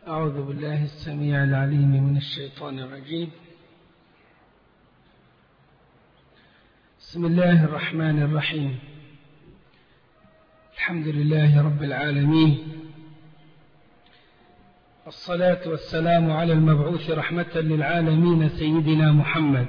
أعوذ بالله السميع العليم من الشيطان الرجيم بسم الله الرحمن الرحيم الحمد لله رب العالمين الصلاة والسلام على المبعوث رحمة للعالمين سيدنا محمد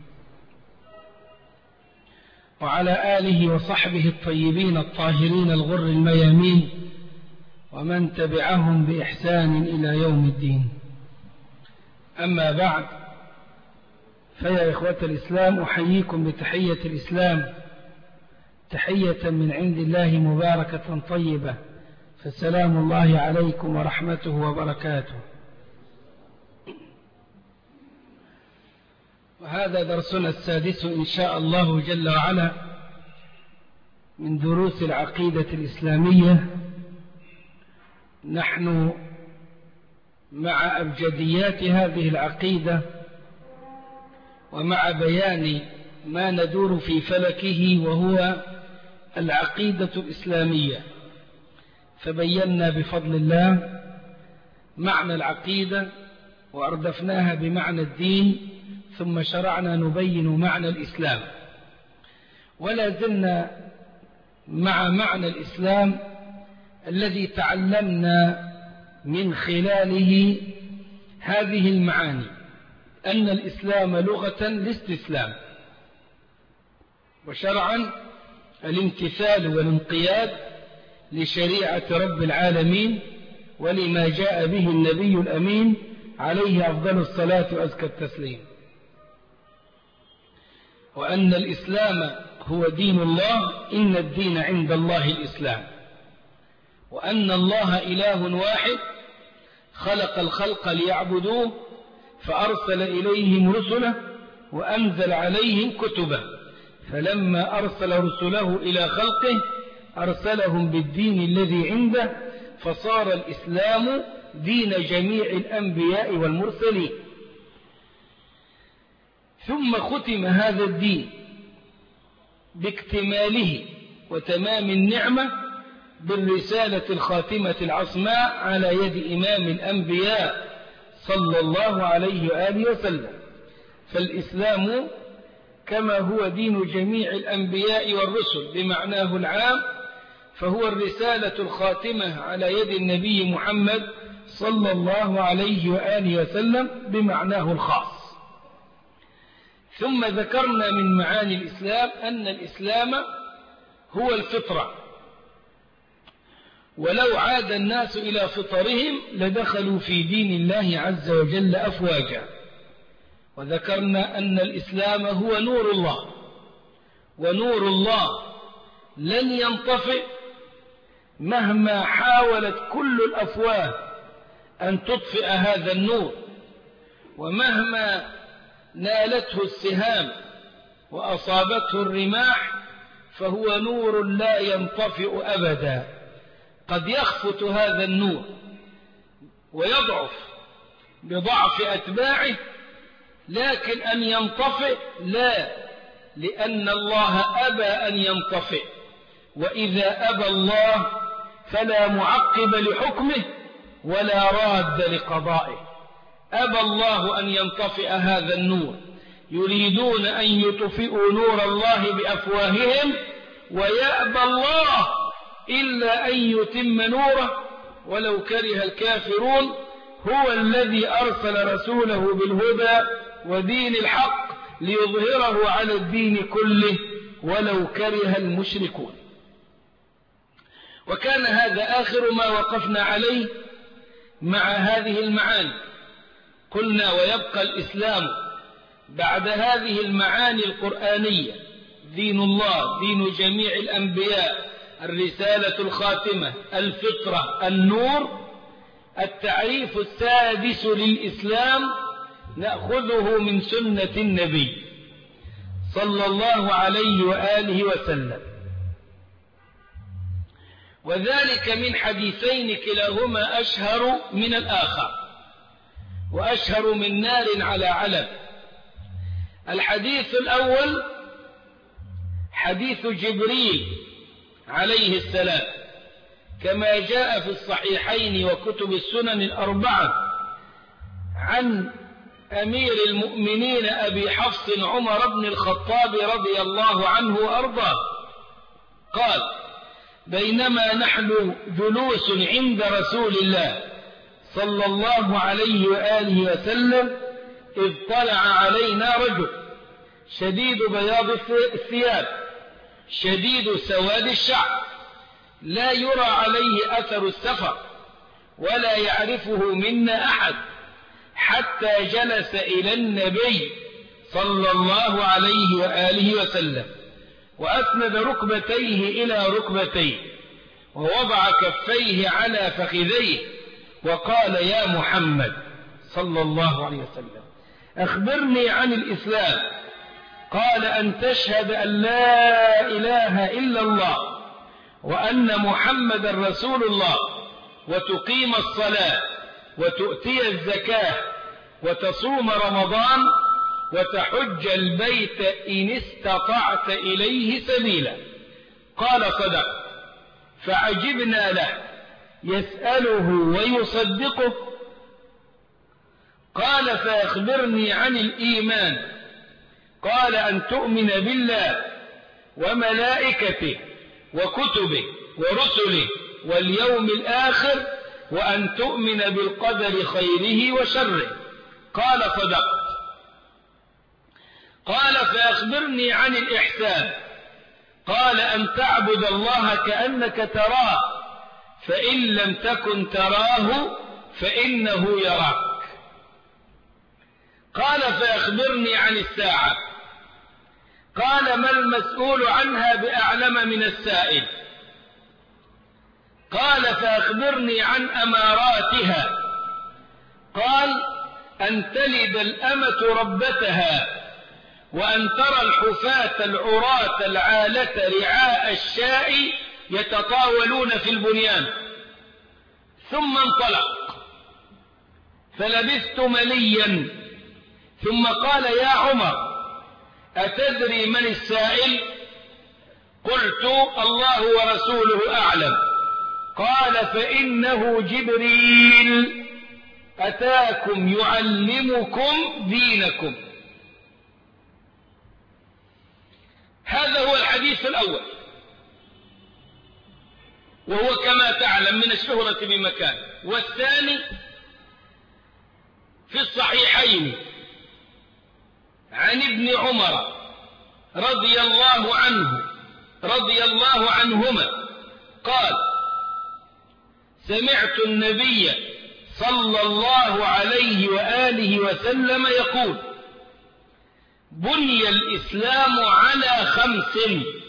وعلى آله وصحبه الطيبين الطاهرين الغر الميامين ومن تبعهم بإحسان إلى يوم الدين أما بعد فيا إخوة الإسلام أحييكم بتحية الإسلام تحية من عند الله مباركة طيبة فسلام الله عليكم ورحمته وبركاته وهذا درسنا السادس إن شاء الله جل وعلا من دروس العقيدة الإسلامية نحن مع أبجديات هذه العقيدة ومع بيان ما ندور في فلكه وهو العقيدة الإسلامية فبينا بفضل الله معنى العقيدة وأردفناها بمعنى الدين ثم شرعنا نبين معنى الإسلام ولا زلنا مع معنى الإسلام الذي تعلمنا من خلاله هذه المعاني أن الإسلام لغة الاستسلام وشرعا الامتثال والانقياد لشريعة رب العالمين ولما جاء به النبي الأمين عليه أفضل الصلاة وأزكى التسليم وأن الإسلام هو دين الله إن الدين عند الله الإسلام وأن الله إله واحد خلق الخلق ليعبدوه فأرسل إليهم رسله وأنزل عليهم كتبه فلما أرسل رسله إلى خلقه أرسلهم بالدين الذي عنده فصار الإسلام دين جميع الأنبياء والمرسلين ثم ختم هذا الدين باكتماله وتمام النعمة بالرسالة الخاتمة العصماء على يد إمام الأنبياء صلى الله عليه وآله وسلم فالإسلام كما هو دين جميع الأنبياء والرسل بمعناه العام فهو الرسالة الخاتمة على يد النبي محمد صلى الله عليه وآله وسلم بمعناه الخاص ثم ذكرنا من معاني الإسلام أن الإسلام هو الفطرة ولو عاد الناس إلى فطرهم لدخلوا في دين الله عز وجل أفواجا وذكرنا أن الإسلام هو نور الله ونور الله لن ينطفئ مهما حاولت كل الأفواه أن تطفئ هذا النور ومهما نالته السهام وأصابته الرماح فهو نور لا ينطفئ أبدا قد يخفت هذا النور ويضعف بضعف أتباعه لكن أن ينطفئ لا لأن الله أبى أن ينطفئ وإذا أبى الله فلا معقب لحكمه ولا راد لقضائه أبى الله أن ينطفئ هذا النور يريدون أن يطفئوا نور الله بأفواههم ويأبى الله إلا أن يتم نوره ولو كره الكافرون هو الذي أرسل رسوله بالهدى ودين الحق ليظهره على الدين كله ولو كره المشركون وكان هذا آخر ما وقفنا عليه مع هذه المعاني قلنا ويبقى الإسلام بعد هذه المعاني القرآنية دين الله دين جميع الأنبياء الرسالة الخاتمة الفطرة النور التعريف السادس للإسلام نأخذه من سنة النبي صلى الله عليه وآله وسلم وذلك من حديثين كلاهما أشهر من الآخر وأشهر من نار على علم الحديث الأول حديث جبريل عليه السلام كما جاء في الصحيحين وكتب السنن الأربعة عن أمير المؤمنين أبي حفص عمر بن الخطاب رضي الله عنه وأرضاه قال بينما نحن جلوس عند رسول الله صلى الله عليه وآله وسلم إذ طلع علينا رجل شديد بياض الثياب شديد سواد الشعر لا يرى عليه أثر السفر ولا يعرفه منا أحد حتى جلس إلى النبي صلى الله عليه وآله وسلم وأسند ركبتيه إلى ركبتيه ووضع كفيه على فخذيه وقال يا محمد صلى الله عليه وسلم أخبرني عن الإسلام قال أن تشهد أن لا إله إلا الله وأن محمد رسول الله وتقيم الصلاة وتؤتي الزكاة وتصوم رمضان وتحج البيت إن استطعت إليه سبيلا قال صدق فعجبنا له يسأله ويصدقه قال فأخبرني عن الإيمان قال أن تؤمن بالله وملائكته وكتبه ورسله واليوم الآخر وأن تؤمن بالقدر خيره وشره قال صدقت قال فأخبرني عن الإحسان قال أن تعبد الله كأنك تراه فإن لم تكن تراه فإنه يراك قال فأخبرني عن الساعة قال ما المسؤول عنها بأعلم من السائل قال فأخبرني عن أماراتها قال أن تلد الأمة ربتها وأن ترى الحفاة العراة العالة رعاء الشاء يتطاولون في البنيان ثم انطلق فلبثت مليا ثم قال يا عمر أتدري من السائل قلت الله ورسوله أعلم قال فإنه جبريل أتاكم يعلمكم دينكم هذا هو الحديث الأول وهو كما تعلم من الشهرة بمكان والثاني في الصحيحين عن ابن عمر رضي الله عنه رضي الله عنهما قال سمعت النبي صلى الله عليه وآله وسلم يقول بني الإسلام على خمس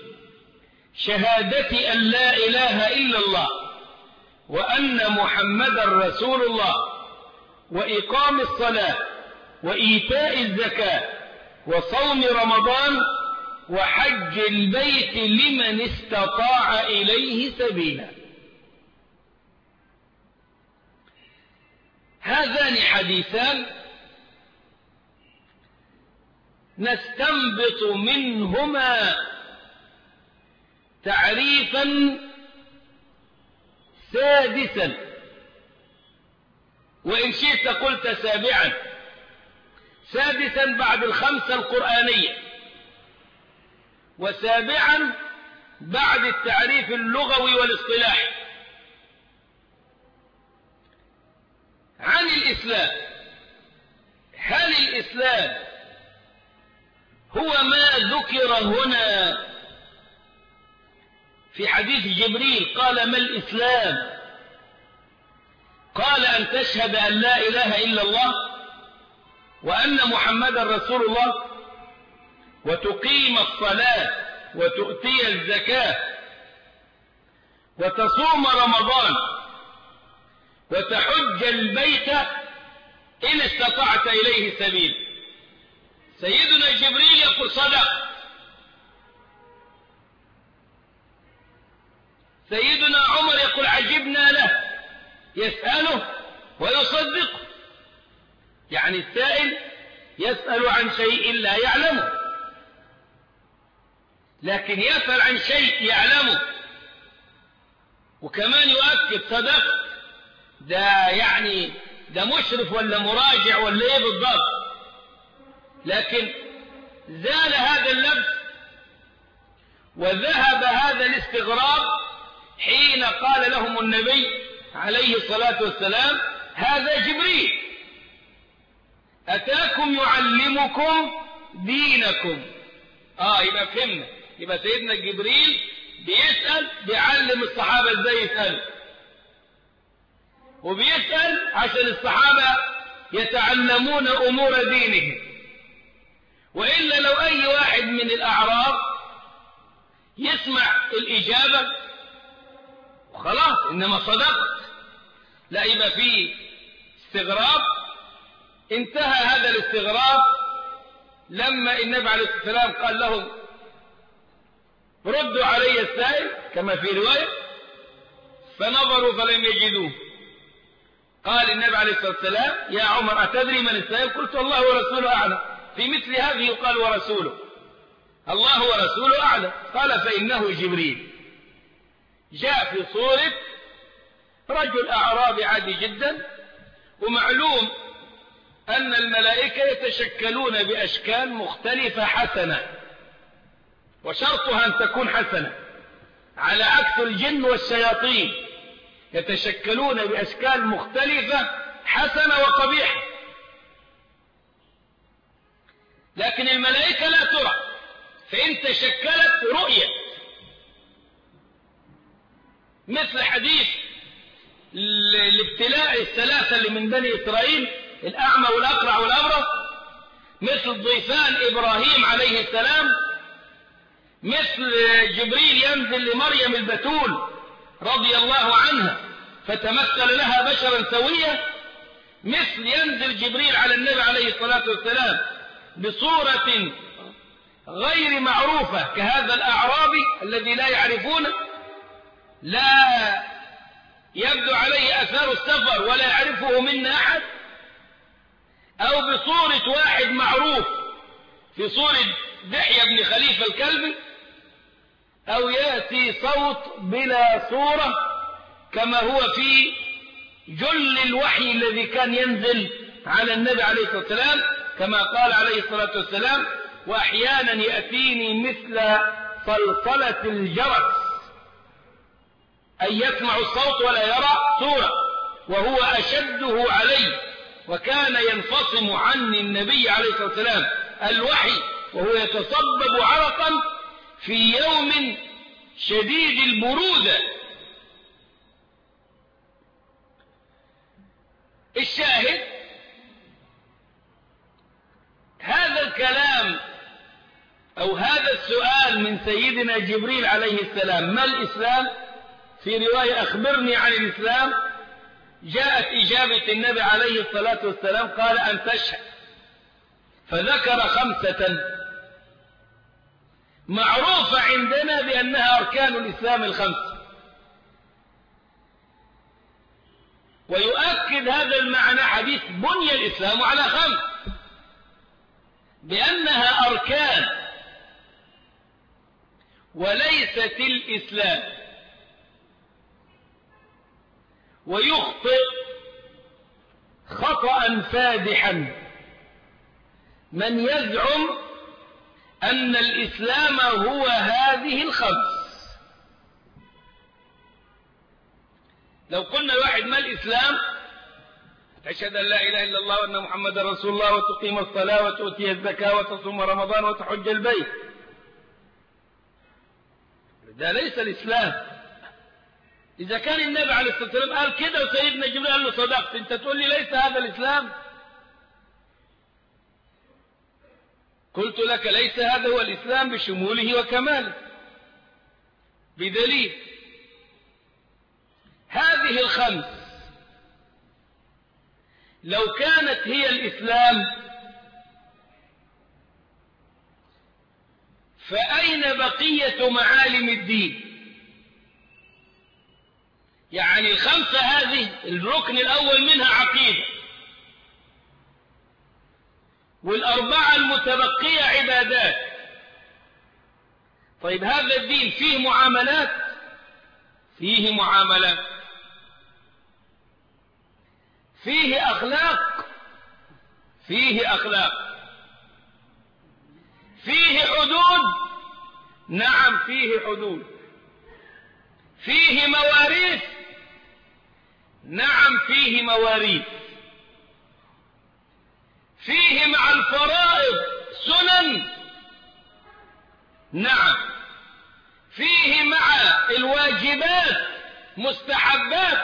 شهادة أن لا إله إلا الله وأن محمد رسول الله وإقام الصلاة وإيتاء الزكاة وصوم رمضان وحج البيت لمن استطاع إليه سبيلا هذان حديثان نستنبط منهما تعريفا سادسا وإن شئت قلت سابعا سادسا بعد الخمسة القرآنية وسابعا بعد التعريف اللغوي والاصطلاحي عن الإسلام هل الإسلام هو ما ذكر هنا في حديث جبريل قال ما الإسلام قال أن تشهد أن لا إله إلا الله وأن محمدا رسول الله وتقيم الصلاة وتؤتي الزكاة وتصوم رمضان وتحج البيت إن استطعت إليه سبيل سيدنا جبريل يقول صدق سيدنا عمر يقول عجبنا له يسأله ويصدق يعني السائل يسأل عن شيء لا يعلمه لكن يسأل عن شيء يعلمه وكمان يؤكد صدق ده يعني ده مشرف ولا مراجع ولا ايه بالضبط لكن زال هذا اللبس وذهب هذا الاستغراب حين قال لهم النبي عليه الصلاة والسلام هذا جبريل أتاكم يعلمكم دينكم آه يبقى فهمنا يبقى سيدنا جبريل بيسأل بيعلم الصحابة ازاي يسألوا وبيسأل عشان الصحابة يتعلمون أمور دينهم وإلا لو أي واحد من الأعراب يسمع الإجابة وخلاص إنما صدقت لا يبقى فيه استغراب انتهى هذا الاستغراب لما النبي عليه الصلاة والسلام قال لهم ردوا علي السائل كما في رواية فنظروا فلم يجدوه قال النبي عليه الصلاة والسلام يا عمر أتدري من السائل قلت الله ورسوله أعلم في مثل هذه يقال ورسوله الله ورسوله أعلم قال فإنه جبريل جاء في صورة رجل أعرابي عادي جدا ومعلوم أن الملائكة يتشكلون بأشكال مختلفة حسنة وشرطها أن تكون حسنة على عكس الجن والشياطين يتشكلون بأشكال مختلفة حسنة وقبيحة لكن الملائكة لا ترى فإن تشكلت رؤية مثل حديث الابتلاء الثلاثة اللي من بني إسرائيل الأعمى والأقرع والأبرص مثل ضيفان إبراهيم عليه السلام مثل جبريل ينزل لمريم البتول رضي الله عنها فتمثل لها بشرا سويا مثل ينزل جبريل على النبي عليه الصلاة والسلام بصورة غير معروفة كهذا الأعرابي الذي لا يعرفونه لا يبدو عليه أثار السفر ولا يعرفه منا أحد أو بصورة واحد معروف في صورة دحية بن خليفة الكلبي أو يأتي صوت بلا صورة كما هو في جل الوحي الذي كان ينزل على النبي عليه الصلاة والسلام كما قال عليه الصلاة والسلام وأحيانا يأتيني مثل صلصلة الجرس أن يسمع الصوت ولا يرى صورة وهو أشده علي وكان ينفصم عني النبي عليه الصلاة والسلام الوحي وهو يتصبب عرقا في يوم شديد البرودة الشاهد هذا الكلام أو هذا السؤال من سيدنا جبريل عليه السلام ما الإسلام في رواية أخبرني عن الإسلام جاءت إجابة النبي عليه الصلاة والسلام قال أن تشهد فذكر خمسة معروفة عندنا بأنها أركان الإسلام الخمسة ويؤكد هذا المعنى حديث بني الإسلام على خمس بأنها أركان وليست الإسلام ويخطئ خطأ فادحا من يزعم أن الإسلام هو هذه الخمس لو قلنا واحد ما الإسلام تشهد أن لا إله إلا الله وأن محمد رسول الله وتقيم الصلاة وتؤتي الزكاة وتصوم رمضان وتحج البيت ده ليس الإسلام إذا كان النبي عليه الصلاة والسلام قال كده وسيدنا جبريل قال له صدقت أنت تقول لي ليس هذا الإسلام قلت لك ليس هذا هو الإسلام بشموله وكماله بدليل هذه الخمس لو كانت هي الإسلام فأين بقية معالم الدين يعني الخمسة هذه الركن الأول منها عقيدة والأربعة المتبقية عبادات طيب هذا الدين فيه معاملات فيه معاملات فيه أخلاق فيه أخلاق فيه حدود نعم فيه حدود فيه مواريث نعم فيه مواريث فيه مع الفرائض سنن نعم فيه مع الواجبات مستحبات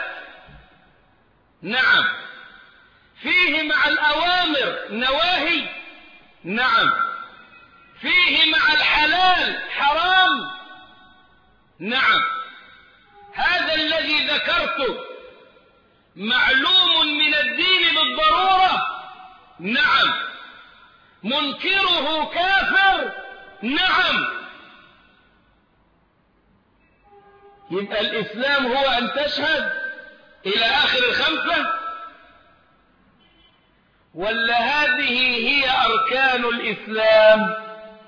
نعم فيه مع الأوامر نواهي نعم فيه مع الحلال حرام نعم هذا الذي ذكرته معلوم من الدين بالضرورة نعم منكره كافر نعم يبقى الإسلام هو أن تشهد إلى آخر الخمسة ولا هذه هي أركان الإسلام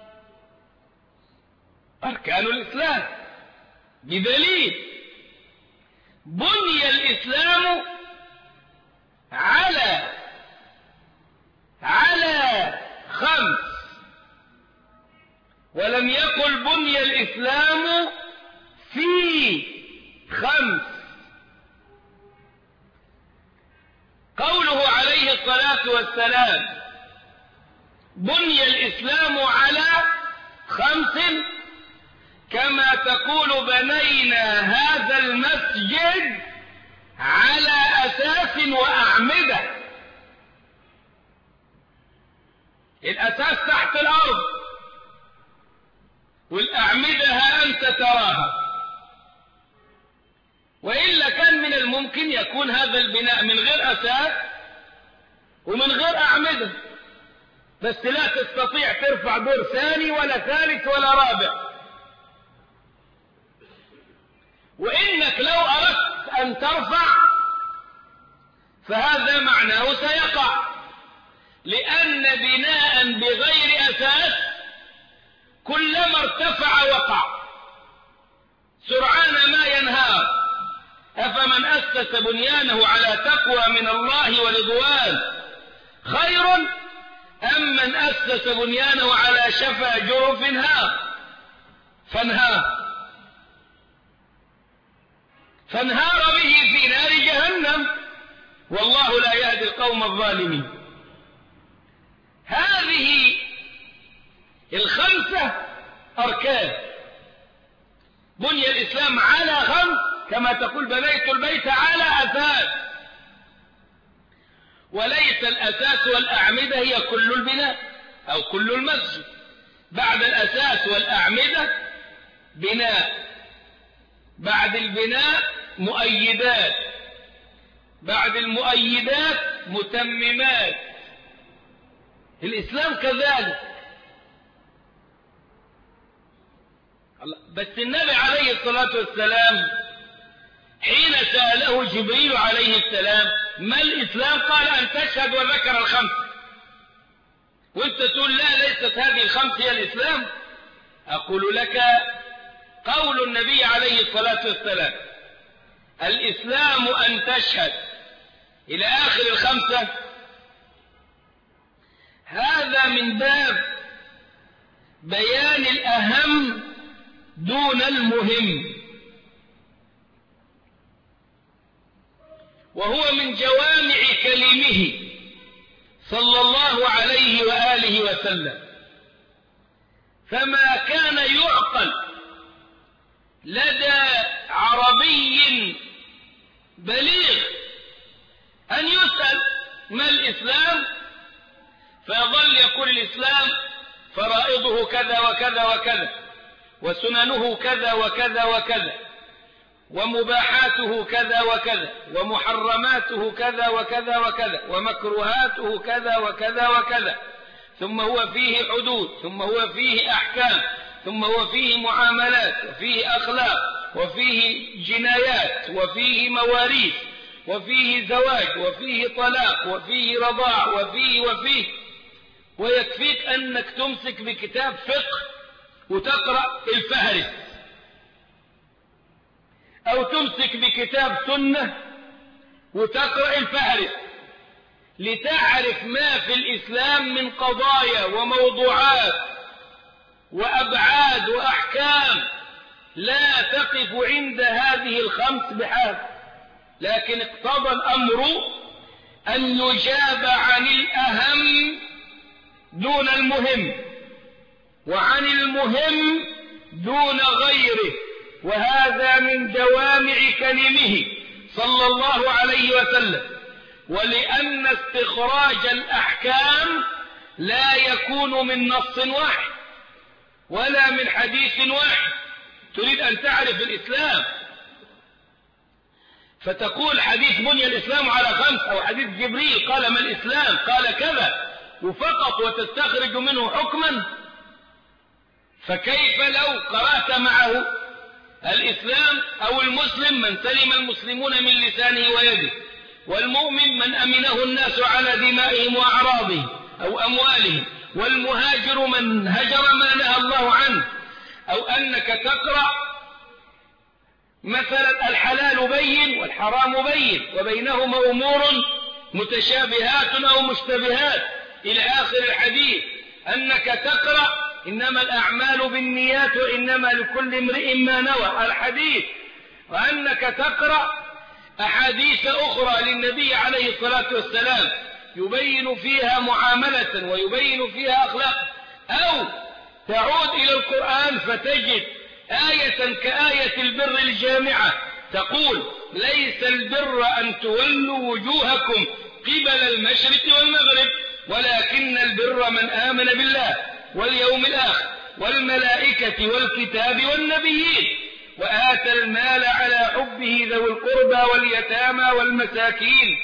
أركان الإسلام بدليل بني الإسلام على على خمس ولم يقل بني الإسلام في خمس قوله عليه الصلاة والسلام بني الإسلام على خمس كما تقول بنينا هذا المسجد على أساس وأعمدة الأساس تحت الأرض والأعمدة ها أنت تراها وإلا كان من الممكن يكون هذا البناء من غير أساس ومن غير أعمدة بس لا تستطيع ترفع دور ثاني ولا ثالث ولا رابع وإنك لو أردت أن ترفع فهذا معناه سيقع لأن بناء بغير أساس كلما ارتفع وقع سرعان ما ينهار أفمن أسس بنيانه على تقوى من الله ورضوان خير أم من أسس بنيانه على شفا جرف هار فانهار فانهار به في نار جهنم والله لا يهدي القوم الظالمين هذه الخمسة أركان بني الإسلام على خمس كما تقول بنيت البيت على أساس وليس الأساس والأعمدة هي كل البناء أو كل المسجد بعد الأساس والأعمدة بناء بعد البناء مؤيدات بعد المؤيدات متممات الإسلام كذلك بس النبي عليه الصلاة والسلام حين سأله جبريل عليه السلام ما الإسلام قال أن تشهد وذكر الخمس وانت تقول لا ليست هذه الخمس هي الإسلام أقول لك قول النبي عليه الصلاة والسلام الإسلام أن تشهد إلى آخر الخمسة هذا من باب بيان الأهم دون المهم وهو من جوامع كلمه صلى الله عليه وآله وسلم فما كان يعقل لدى عربي بليغ أن يسأل ما الإسلام فيظل يقول الإسلام فرائضه كذا وكذا وكذا وسننه كذا وكذا وكذا ومباحاته كذا وكذا ومحرماته كذا وكذا وكذا ومكروهاته كذا وكذا وكذا ثم هو فيه حدود ثم هو فيه أحكام ثم هو فيه معاملات وفيه أخلاق وفيه جنايات وفيه مواريث وفيه زواج وفيه طلاق وفيه رضاع وفيه وفيه ويكفيك أنك تمسك بكتاب فقه وتقرأ الفهرس أو تمسك بكتاب سنة وتقرأ الفهرس لتعرف ما في الإسلام من قضايا وموضوعات وأبعاد وأحكام لا تقف عند هذه الخمس بحال لكن اقتضى الأمر أن يجاب عن الأهم دون المهم وعن المهم دون غيره وهذا من جوامع كلمه صلى الله عليه وسلم ولأن استخراج الأحكام لا يكون من نص واحد ولا من حديث واحد تريد أن تعرف الإسلام فتقول حديث بني الإسلام على خمس أو حديث جبريل قال ما الإسلام قال كذا وفقط وتستخرج منه حكما فكيف لو قرأت معه الإسلام أو المسلم من سلم المسلمون من لسانه ويده والمؤمن من أمنه الناس على دمائهم وأعراضهم أو أموالهم والمهاجر من هجر ما نهى الله عنه أو أنك تقرأ مثلا الحلال بين والحرام بين وبينهما أمور متشابهات أو مشتبهات إلى آخر الحديث أنك تقرأ إنما الأعمال بالنيات وإنما لكل امرئ ما نوى الحديث وأنك تقرأ أحاديث أخرى للنبي عليه الصلاة والسلام يبين فيها معاملة ويبين فيها أخلاق أو تعود إلى القرآن فتجد آية كآية البر الجامعة تقول ليس البر أن تولوا وجوهكم قبل المشرق والمغرب ولكن البر من آمن بالله واليوم الآخر والملائكة والكتاب والنبيين وآتى المال على حبه ذوي القربى واليتامى والمساكين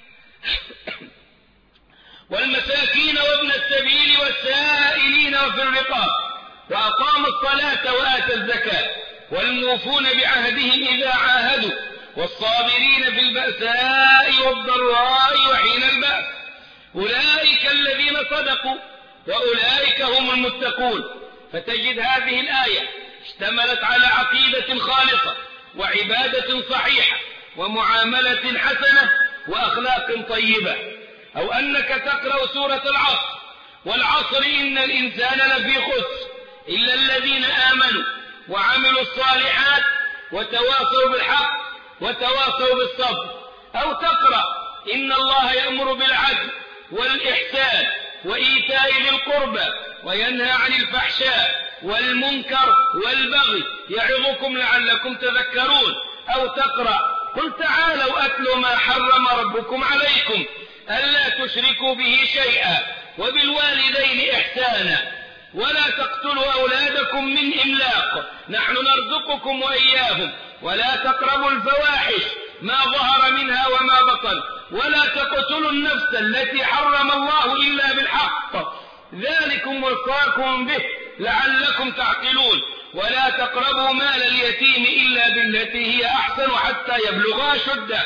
والمساكين وابن السبيل والسائلين وفي الرقاب وأقام الصلاة وآتى الزكاة والموفون بعهدهم إذا عاهدوا والصابرين في البأساء والضراء وحين البأس أولئك الذين صدقوا وأولئك هم المتقون فتجد هذه الآية اشتملت على عقيدة خالصة وعبادة صحيحة ومعاملة حسنة وأخلاق طيبة أو أنك تقرأ سورة العصر والعصر إن الإنسان لفي خسر إلا الذين آمنوا وعملوا الصالحات وتواصوا بالحق وتواصوا بالصبر أو تقرأ إن الله يأمر بالعدل والإحسان وإيتاء ذي القربى وينهى عن الفحشاء والمنكر والبغي يعظكم لعلكم تذكرون أو تقرأ قل تعالوا أتل ما حرم ربكم عليكم ألا تشركوا به شيئا وبالوالدين إحسانا ولا تقتلوا أولادكم من إملاق نحن نرزقكم وإياهم ولا تقربوا الفواحش ما ظهر منها وما بطن ولا تقتلوا النفس التي حرم الله إلا بالحق ذلكم وصاكم به لعلكم تعقلون ولا تقربوا مال اليتيم إلا بالتي هي أحسن حتى يبلغا شده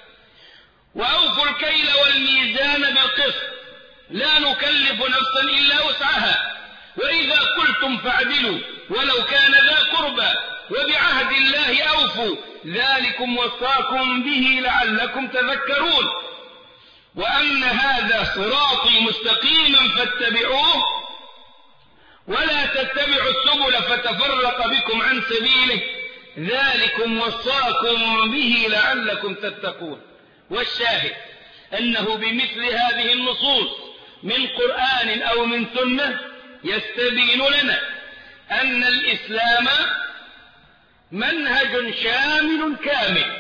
وأوفوا الكيل والميزان بالقسط لا نكلف نفسا إلا وسعها وإذا قلتم فاعدلوا ولو كان ذا قربى وبعهد الله أوفوا ذلكم وصاكم به لعلكم تذكرون وأن هذا صراطي مستقيما فاتبعوه ولا تتبعوا السبل فتفرق بكم عن سبيله ذلكم وصاكم به لعلكم تتقون والشاهد أنه بمثل هذه النصوص من قرآن أو من سنة يستبين لنا أن الإسلام منهج شامل كامل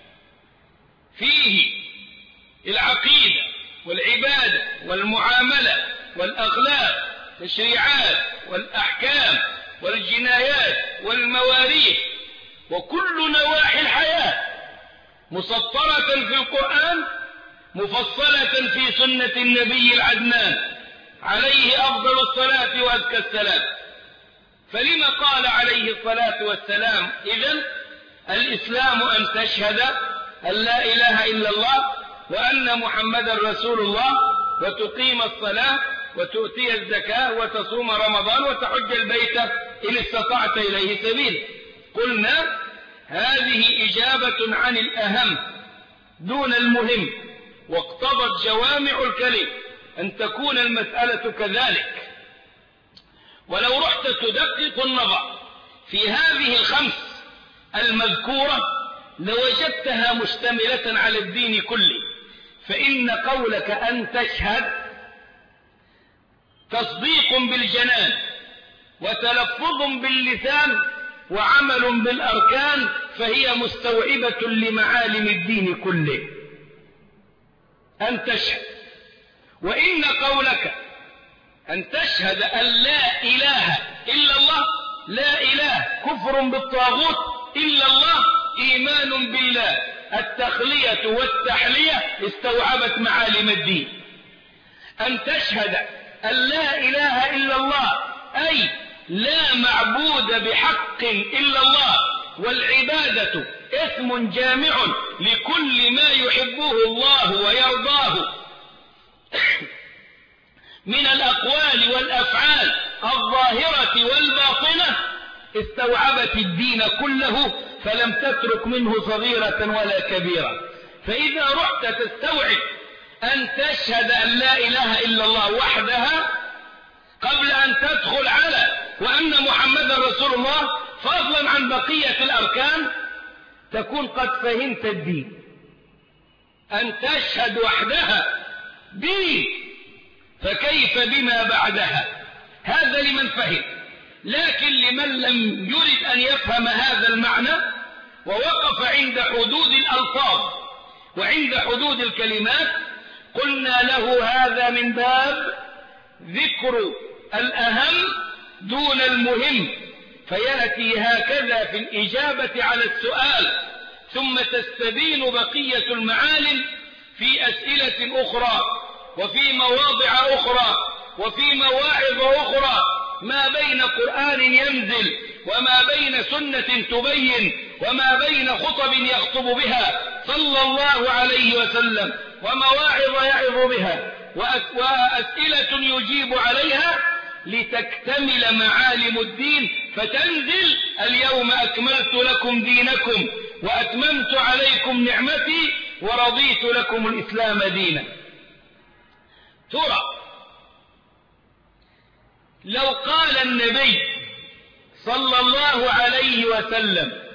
فيه العقيدة والعبادة والمعاملة والأخلاق والشريعات والأحكام والجنايات والمواريث وكل نواحي الحياة مسطرة في القرآن مفصلة في سنة النبي العدنان عليه أفضل الصلاة وأزكى السلام فلما قال عليه الصلاة والسلام إذن الإسلام أن تشهد أن لا إله إلا الله وأن محمدا رسول الله وتقيم الصلاة وتؤتي الزكاة وتصوم رمضان وتحج البيت إن استطعت إليه سبيل قلنا هذه إجابة عن الأهم دون المهم واقتضت جوامع الكلم أن تكون المسألة كذلك ولو رحت تدقق النظر في هذه الخمس المذكورة لوجدتها مشتملة على الدين كله فإن قولك أن تشهد تصديق بالجنان وتلفظ باللسان وعمل بالأركان فهي مستوعبة لمعالم الدين كله أن تشهد وإن قولك أن تشهد أن لا إله إلا الله لا إله كفر بالطاغوت إلا الله إيمان بالله التخلية والتحلية استوعبت معالم الدين أن تشهد أن لا إله إلا الله أي لا معبود بحق إلا الله والعبادة اسم جامع لكل ما يحبه الله ويرضاه من الأقوال والأفعال الظاهرة والباطنة استوعبت الدين كله فلم تترك منه صغيرة ولا كبيرة فإذا رحت تستوعب أن تشهد أن لا إله إلا الله وحدها قبل أن تدخل على وأن محمدا رسول الله فضلا عن بقية الأركان تكون قد فهمت الدين أن تشهد وحدها دين فكيف بما بعدها هذا لمن فهم لكن لمن لم يرد أن يفهم هذا المعنى ووقف عند حدود الألفاظ وعند حدود الكلمات قلنا له هذا من باب ذكر الأهم دون المهم فيأتي هكذا في الإجابة على السؤال ثم تستبين بقية المعالم في أسئلة أخرى وفي مواضع أخرى وفي مواعظ أخرى ما بين قرآن ينزل وما بين سنة تبين وما بين خطب يخطب بها صلى الله عليه وسلم ومواعظ يعظ بها وأسئلة يجيب عليها لتكتمل معالم الدين فتنزل اليوم أكملت لكم دينكم وأتممت عليكم نعمتي ورضيت لكم الإسلام دينا ترى لو قال النبي صلى الله عليه وسلم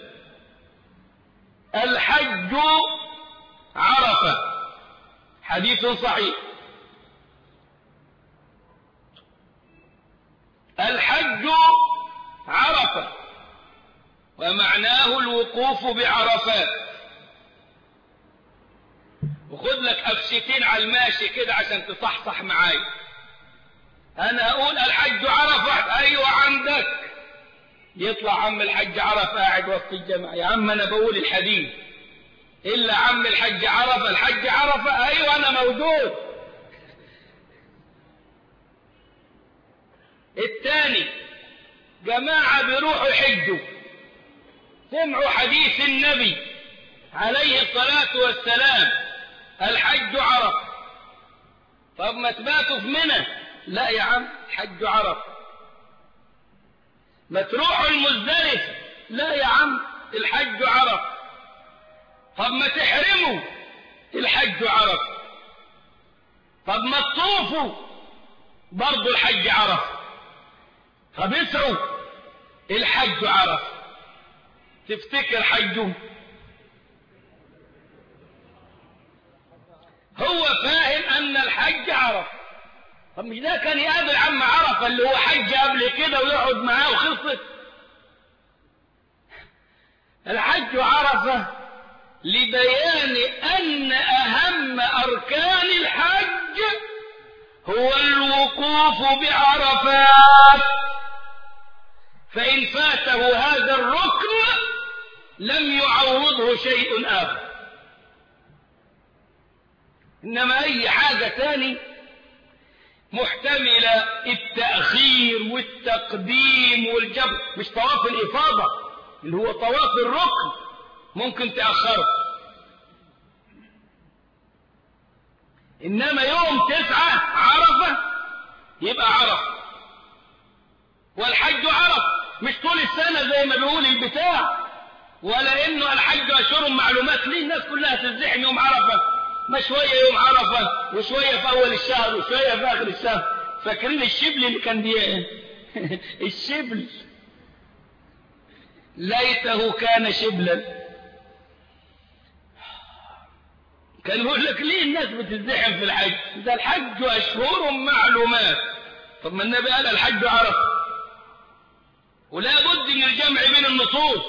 الحج عرفة حديث صحيح الحج عرفة ومعناه الوقوف بعرفات وخذ لك أفشتين على الماشي كده عشان تصحصح معاي أنا أقول الحج عرفة أيوة عندك يطلع عم الحج عرفة قاعد وسط الجماعة يا عم أنا بقول الحديث إلا عم الحج عرفة الحج عرفة أيوة أنا موجود الثاني جماعة بيروحوا يحجوا سمعوا حديث النبي عليه الصلاة والسلام الحج عرفة طب ما تباتوا في منى لا يا عم حج عرفة ما تروحوا المزدلفة لا يا عم الحج عرفة طب ما تحرموا الحج عرفة طب ما تطوفوا برضو الحج عرفة طب اسعوا الحج عرفة تفتكر حجه هو فاهم ان الحج عرفة طب مش ده كان يقابل عم عرفة اللي هو حج قبل كده ويقعد معاه وخلصت الحج عرفة لبيان أن أهم أركان الحج هو الوقوف بعرفات فإن فاته هذا الركن لم يعوضه شيء آخر إنما أي حاجة تاني محتملة التأخير والتقديم والجبر مش طواف الإفاضة اللي هو طواف الركن ممكن تأخره إنما يوم تسعة عرفة يبقى عرفة والحج عرفة مش طول السنة زي ما بيقول البتاع ولا انه الحج اشهر معلومات ليه الناس كلها تزدحم يوم عرفه ما شويه يوم عرفه وشويه في اول الشهر وشويه في اخر الشهر فاكرين الشبل اللي كان دي الشبل ليته كان شبلا كان يقول لك ليه الناس بتزدحم في الحج ده الحج اشهر معلومات طب ما النبي قال الحج عرفه ولا بد من الجمع بين النصوص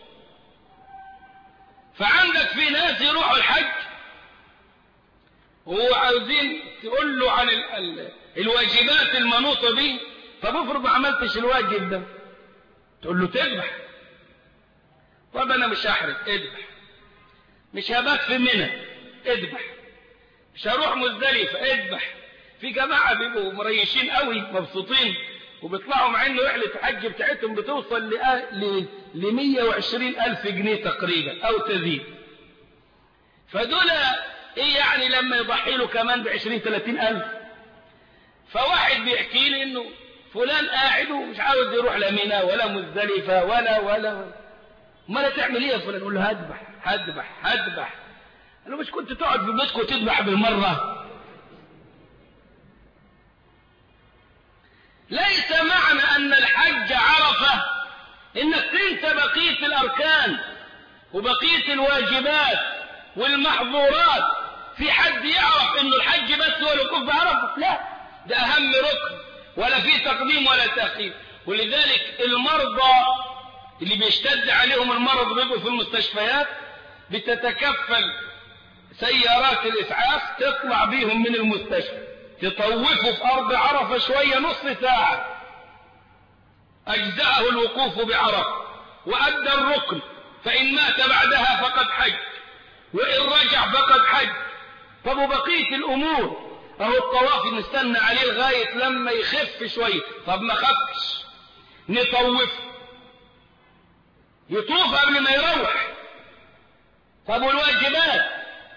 فعندك في ناس يروحوا الحج وعاوزين تقول له عن ال ال الواجبات المنوطة به طب افرض ما عملتش الواجب ده تقول له تذبح طب انا مش هحرق اذبح مش هبات في منى اذبح مش هروح مزدلفة اذبح في جماعة بيبقوا مريشين قوي مبسوطين وبيطلعوا مع انه رحلة الحج بتاعتهم بتوصل ل ل 120 ألف جنيه تقريبا أو تزيد فدول إيه يعني لما يضحي له كمان ب 20 30 ألف فواحد بيحكي لي إنه فلان قاعد ومش عاوز يروح لا منى ولا مزدلفة ولا ولا ما تعمل إيه يا فلان يقول له هذبح هذبح هذبح قال له مش كنت تقعد في بيتك وتذبح بالمرة ليس معنى أن الحج عرفة إنك تنسى بقية الأركان وبقية الواجبات والمحظورات في حد يعرف إنه الحج بس هو الوقوف بعرفة لا ده أهم ركن ولا في تقديم ولا تأخير ولذلك المرضى اللي بيشتد عليهم المرض بيبقوا في المستشفيات بتتكفل سيارات الإسعاف تطلع بيهم من المستشفى تطوفوا في أرض عرفة شوية نص ساعة أجزأه الوقوف بعرفة وأدى الركن فإن مات بعدها فقد حج وإن رجع فقد حج طب وبقية الأمور أهو الطواف نستنى عليه لغاية لما يخف شوية طب ما خفش نطوف يطوف قبل ما يروح طب والواجبات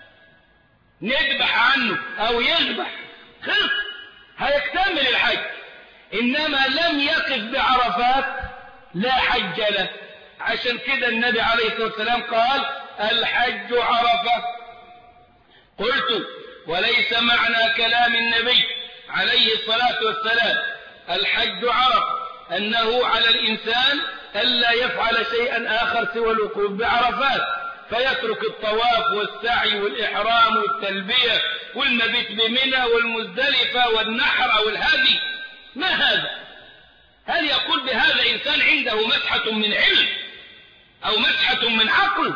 نذبح عنه أو يذبح خلص هيكتمل الحج إنما لم يقف بعرفات لا حج له عشان كده النبي عليه الصلاة والسلام قال الحج عرفة قلت وليس معنى كلام النبي عليه الصلاة والسلام الحج عرفة أنه على الإنسان ألا يفعل شيئا آخر سوى الوقوف بعرفات فيترك الطواف والسعي والإحرام والتلبية والمبيت بمنى والمزدلفة والنحر أو الهدي ما هذا هل يقول بهذا إنسان عنده مسحة من علم أو مسحة من عقل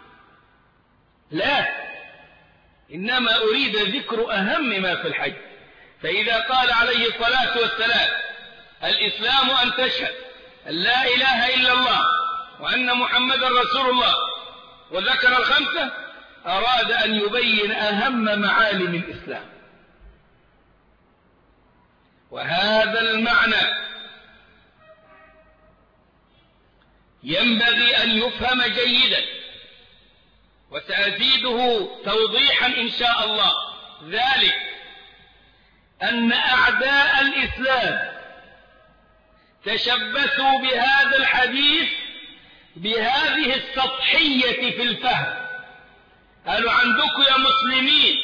لا إنما أريد ذكر أهم ما في الحج فإذا قال عليه الصلاة والسلام الإسلام أن تشهد أن لا إله إلا الله وأن محمدا رسول الله وذكر الخمسة أراد أن يبين أهم معالم الإسلام وهذا المعنى ينبغي أن يفهم جيدا وسأزيده توضيحا إن شاء الله ذلك أن أعداء الإسلام تشبثوا بهذا الحديث بهذه السطحية في الفهم قالوا عندكم يا مسلمين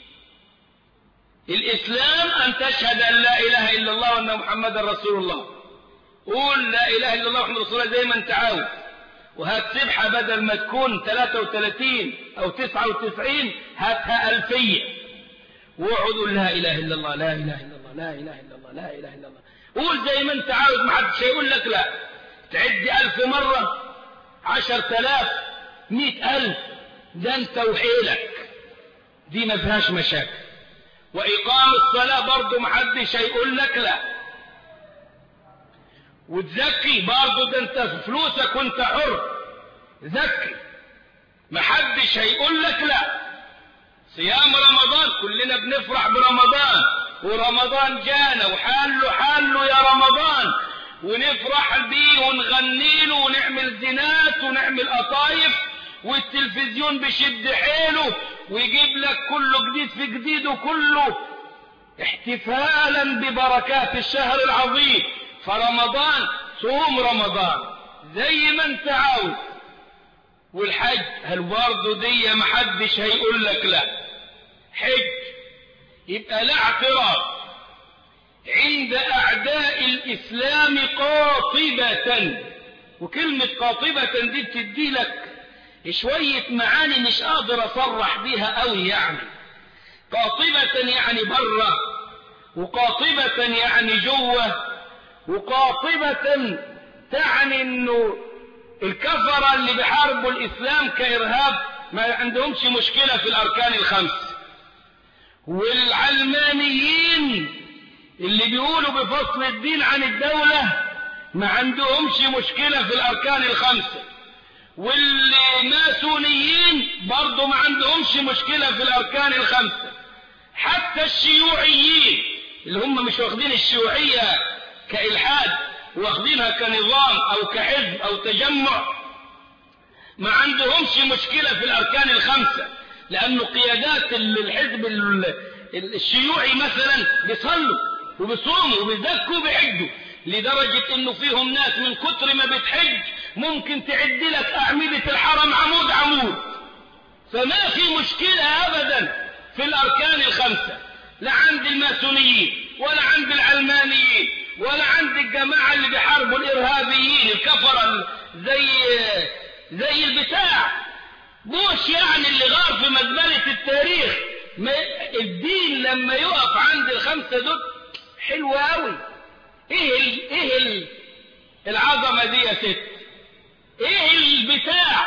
الإسلام أن تشهد أن لا إله إلا الله وأن محمد رسول الله قول لا إله إلا الله وحمد رسول الله زي ما أنت عاوز وهات سبحة بدل ما تكون 33 أو 99 هاتها ألفية واقعدوا لا إله إلا الله لا إله إلا الله لا إله إلا الله لا إله إلا الله قول زي ما أنت عاوز ما حدش هيقول لك لا تعد ألف مرة عشر تلاف مئة ألف ده أنت وحيلك دي ما فيهاش مشاكل وإقام الصلاة برضه ما حدش هيقول لك لا وتزكي برضه ده انت في فلوسك وانت حر زكي محدش هيقول لك لا صيام رمضان كلنا بنفرح برمضان ورمضان جانا وحاله حاله يا رمضان ونفرح بيه ونغني له ونعمل زينات ونعمل قطايف والتلفزيون بشد حيله ويجيب لك كله جديد في جديد وكله احتفالا ببركات الشهر العظيم فرمضان صوم رمضان زي ما انت عاوز والحج هل برضه دي محدش هيقول لك لا حج يبقى لا اعتراض عند أعداء الإسلام قاطبة وكلمة قاطبة دي بتدي لك شوية معاني مش قادر أصرح بيها أوي يعني قاطبة يعني بره وقاطبة يعني جوه وقاطبة تعني انه الكفرة اللي بيحاربوا الإسلام كإرهاب ما عندهمش مشكلة في الأركان الخمس والعلمانيين اللي بيقولوا بفصل الدين عن الدولة ما عندهمش مشكلة في الأركان الخمسة والماسونيين برضو ما عندهمش مشكلة في الأركان الخمسة حتى الشيوعيين اللي هم مش واخدين الشيوعية كإلحاد واخدينها كنظام أو كحزب أو تجمع ما عندهمش مشكلة في الأركان الخمسة لأنه قيادات الحزب الشيوعي مثلا بيصلوا وبيصوموا وبيزكوا وبيحجوا لدرجة انه فيهم ناس من كتر ما بتحج ممكن تعد لك اعمدة الحرم عمود عمود فما في مشكلة ابدا في الاركان الخمسة لا عند الماسونيين ولا عند العلمانيين ولا عند الجماعة اللي بيحاربوا الارهابيين الكفرة زي زي البتاع بوش يعني اللي غار في مزبلة التاريخ الدين لما يقف عند الخمسة دول حلو قوي ايه ال ايه ال العظمه دي يا ست ايه البتاع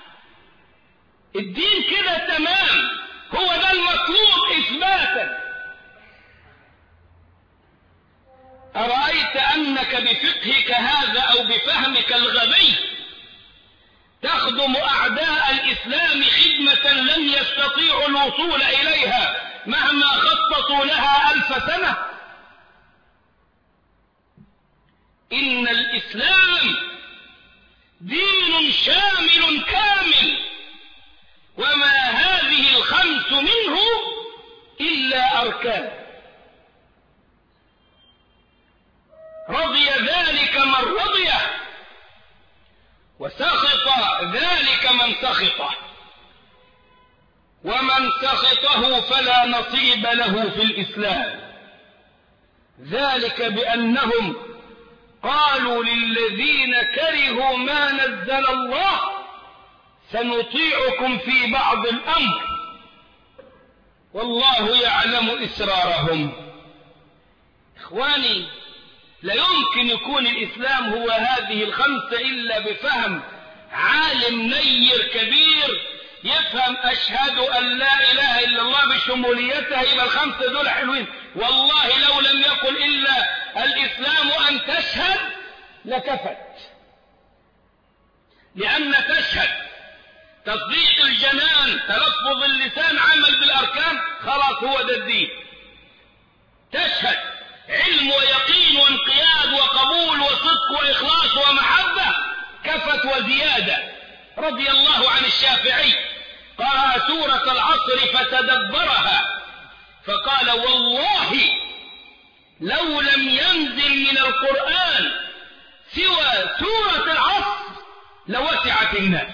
الدين كده تمام هو ده المطلوب اثباتا ارايت انك بفقهك هذا او بفهمك الغبي تخدم اعداء الاسلام خدمه لم يستطيعوا الوصول اليها مهما خططوا لها الف سنه إن الإسلام دين شامل كامل وما هذه الخمس منه إلا أركان رضي ذلك من رضيه وسخط ذلك من سخطه ومن سخطه فلا نصيب له في الإسلام ذلك بأنهم قالوا للذين كرهوا ما نزل الله سنطيعكم في بعض الأمر والله يعلم إسرارهم إخواني لا يمكن يكون الإسلام هو هذه الخمسة إلا بفهم عالم نير كبير يفهم أشهد أن لا إله إلا الله بشموليتها يبقى الخمسة دول حلوين والله لو لم يقل إلا الإسلام أن تشهد لكفت لأن تشهد تصديق الجنان تلفظ اللسان عمل بالأركان خلاص هو ده الدين تشهد علم ويقين وانقياد وقبول وصدق وإخلاص ومحبة كفت وزيادة رضي الله عن الشافعي قرأ سورة العصر فتدبرها فقال والله لو لم ينزل من القرآن سوى سورة العصر لوسعت الناس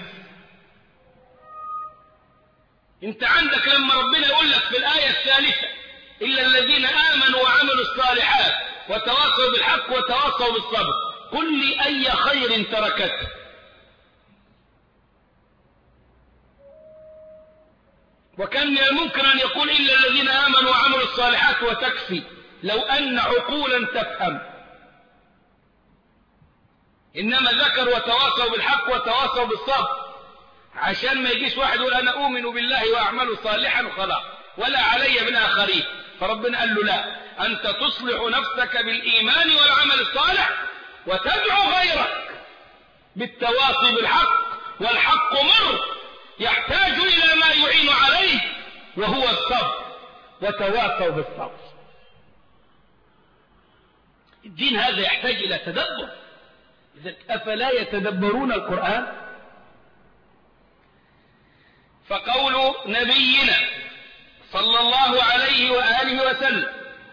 انت عندك لما ربنا يقول لك في الآية الثالثة إلا الذين آمنوا وعملوا الصالحات وتواصوا بالحق وتواصوا بالصبر قل لي أي خير تركته وكان من الممكن أن يقول إلا الذين آمنوا وعملوا الصالحات وتكفي لو أن عقولا تفهم إنما ذكر وتواصوا بالحق وتواصوا بالصبر عشان ما يجيش واحد يقول أنا أؤمن بالله وأعمل صالحا وخلاص ولا علي بالآخرين فربنا قال له لا أنت تصلح نفسك بالإيمان والعمل الصالح وتدعو غيرك بالتواصي بالحق والحق مر يحتاج إلى ما يعين عليه وهو الصبر وتواصوا بالصبر الدين هذا يحتاج إلى تدبر إذا أفلا يتدبرون القرآن فقول نبينا صلى الله عليه وآله وسلم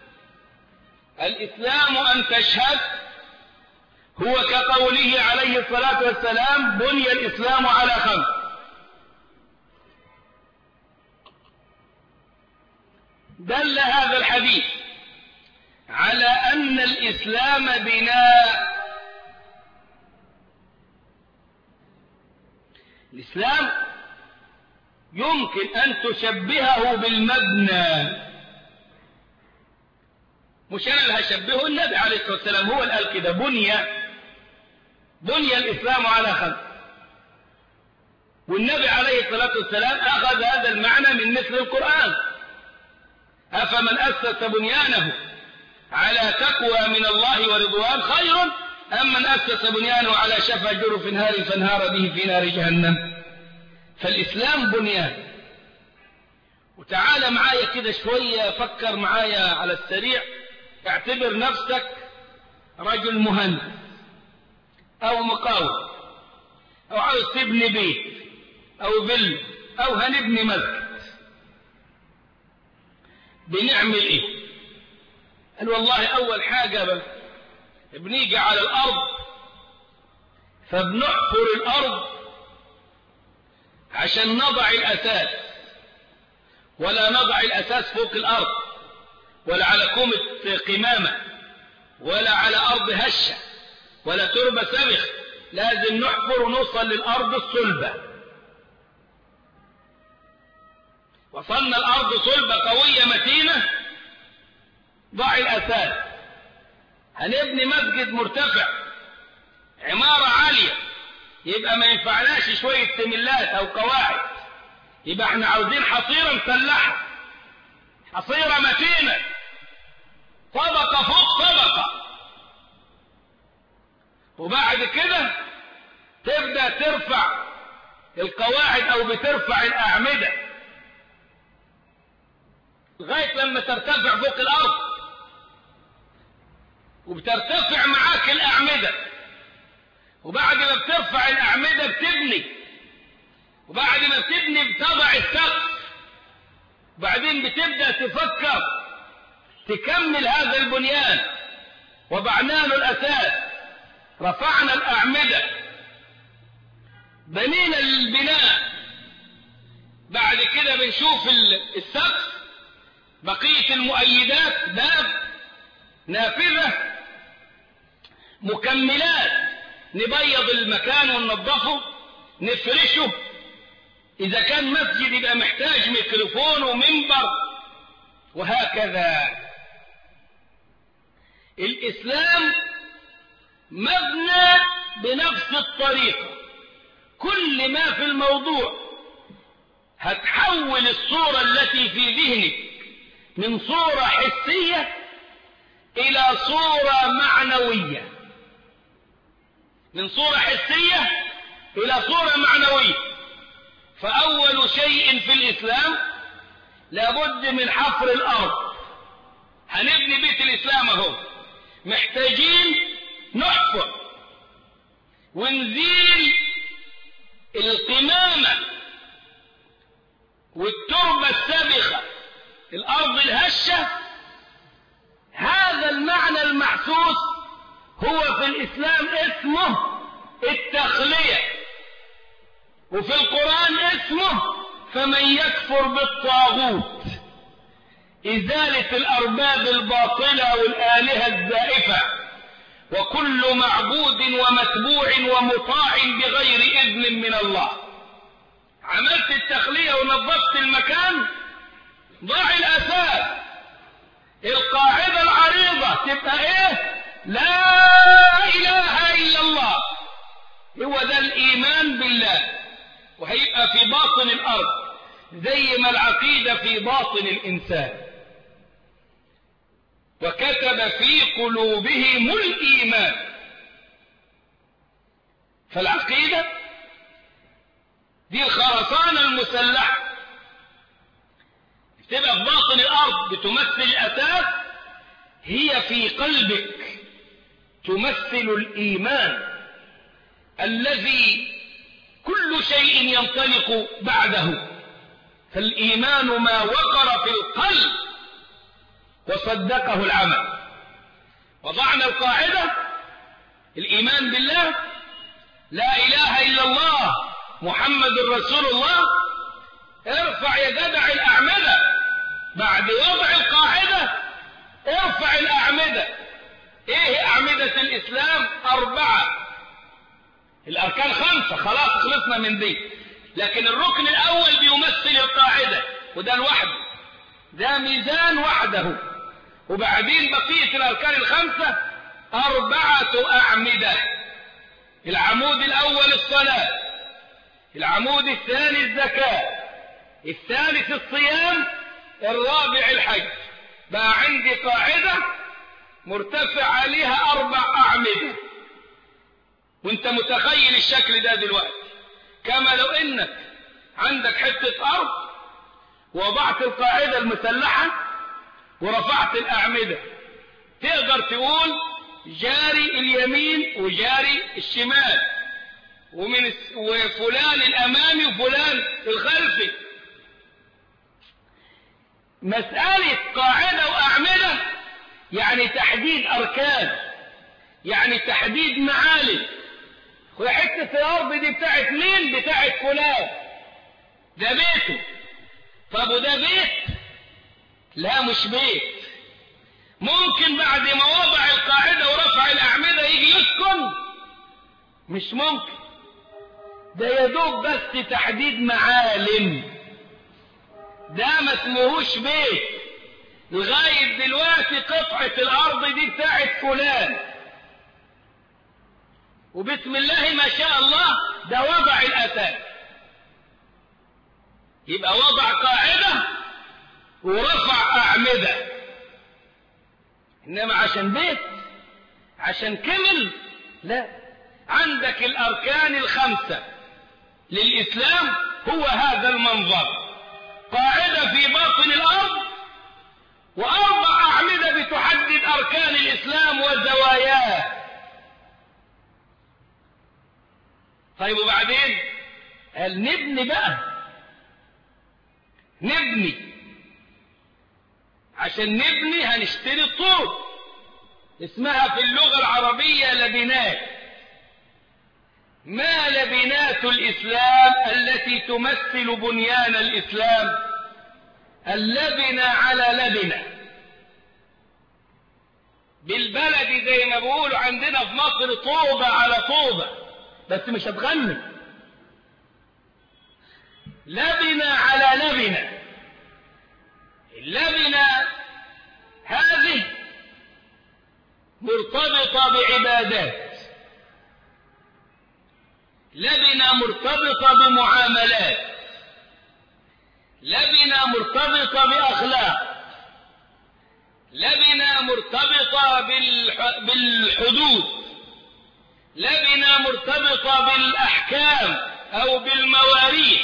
الإسلام أن تشهد هو كقوله عليه الصلاة والسلام بني الإسلام على خمس دل هذا الحديث على أن الإسلام بناء الإسلام يمكن أن تشبهه بالمبنى مش أنا اللي هشبهه النبي عليه الصلاة والسلام هو اللي قال كده بني بني الإسلام على خمس والنبي عليه الصلاة والسلام أخذ هذا المعنى من مثل القرآن أفمن أسس بنيانه على تقوى من الله ورضوان خير أم من أسس بنيانه على شفا جرف نهار فانهار به في نار جهنم فالإسلام بنيان وتعال معايا كده شوية فكر معايا على السريع اعتبر نفسك رجل مهندس أو مقاول أو عاوز تبني بيت أو فيلا أو هنبني مسجد بنعمل إيه؟ قال والله أول حاجة بقى بنيجي على الأرض فبنحفر الأرض عشان نضع الأساس ولا نضع الأساس فوق الأرض ولا على كومة قمامة ولا على أرض هشة ولا تربة سبخ لازم نحفر ونوصل للأرض الصلبة وصلنا الأرض صلبة قوية متينة ضع الأساس هنبني مسجد مرتفع عمارة عالية يبقى ما ينفعناش شوية تملات أو قواعد يبقى احنا عاوزين حصيرة مسلحة حصيرة متينة طبقة فوق طبقة وبعد كده تبدأ ترفع القواعد أو بترفع الأعمدة لغاية لما ترتفع فوق الأرض وبترتفع معاك الأعمدة وبعد ما بترفع الأعمدة بتبني وبعد ما بتبني بتضع السقف وبعدين بتبدأ تفكر تكمل هذا البنيان وضعنا له الأساس رفعنا الأعمدة بنينا البناء بعد كده بنشوف السقف بقية المؤيدات باب نافذة مكملات نبيض المكان وننظفه نفرشه إذا كان مسجد يبقى محتاج ميكروفون ومنبر وهكذا الإسلام مبنى بنفس الطريقة كل ما في الموضوع هتحول الصورة التي في ذهنك من صورة حسية إلى صورة معنوية من صورة حسية إلى صورة معنوية فأول شيء في الإسلام لابد من حفر الأرض هنبني بيت الإسلام أهو محتاجين نحفر ونزيل القمامة والتربة السابخة الأرض الهشة هذا المعنى المحسوس هو في الإسلام اسمه التخلية وفي القرآن اسمه فمن يكفر بالطاغوت إزالة الأرباب الباطلة والآلهة الزائفة وكل معبود ومتبوع ومطاع بغير إذن من الله عملت التخلية ونظفت المكان ضع الأساس القاعدة العريضة تبقى إيه لا إله إلا الله هو ده الإيمان بالله وهيبقى في باطن الأرض زي ما العقيدة في باطن الإنسان وكتب في قلوبهم الإيمان فالعقيدة دي الخرسانة المسلحة تبقى في باطن الأرض بتمثل الأساس هي في قلبك تمثل الإيمان الذي كل شيء ينطلق بعده فالإيمان ما وقر في القلب وصدقه العمل وضعنا القاعدة الإيمان بالله لا إله إلا الله محمد رسول الله ارفع يا جدع الأعمدة بعد وضع القاعدة ارفع الأعمدة ايه أعمدة الإسلام أربعة الأركان خمسة خلاص خلصنا من دي لكن الركن الأول بيمثل القاعدة وده لوحده ده ميزان وحده وبعدين بقية الأركان الخمسة أربعة أعمدة العمود الأول الصلاة العمود الثاني الزكاة الثالث الصيام الرابع الحج بقى عندي قاعدة مرتفع عليها أربع أعمدة وانت متخيل الشكل ده دلوقتي كما لو انك عندك حتة أرض وضعت القاعدة المسلحة ورفعت الأعمدة تقدر تقول جاري اليمين وجاري الشمال ومن وفلان الأمامي وفلان الخلفي مسألة قاعدة وأعمدة يعني تحديد أركان يعني تحديد معالم وحتة الأرض دي بتاعت مين بتاعت فلان ده بيته طب وده بيت لا مش بيت ممكن بعد ما وضع القاعدة ورفع الأعمدة يجي يسكن مش ممكن ده يدوب بس تحديد معالم ده ما اسمهوش بيت لغاية دلوقتي قطعة الأرض دي بتاعت فلان وبسم الله ما شاء الله ده وضع الأساس يبقى وضع قاعدة ورفع أعمدة إنما عشان بيت عشان كمل لا عندك الأركان الخمسة للإسلام هو هذا المنظر قاعدة في باطن الأرض وأربع أعمدة بتحدد أركان الإسلام وزواياه طيب وبعدين قال نبني بقى نبني عشان نبني هنشتري الطوب اسمها في اللغة العربية لبنات ما لبنات الإسلام التي تمثل بنيان الإسلام اللبنة على لبنة بالبلد زي ما بيقولوا عندنا في مصر طوبة على طوبة بس مش هتغني لبنة على لبنة اللبنة هذه مرتبطة بعبادات لبنة مرتبطة بمعاملات لبنة مرتبطة بأخلاق لبنة مرتبطة بالح... بالحدود لبنة مرتبطة بالأحكام أو بالمواريث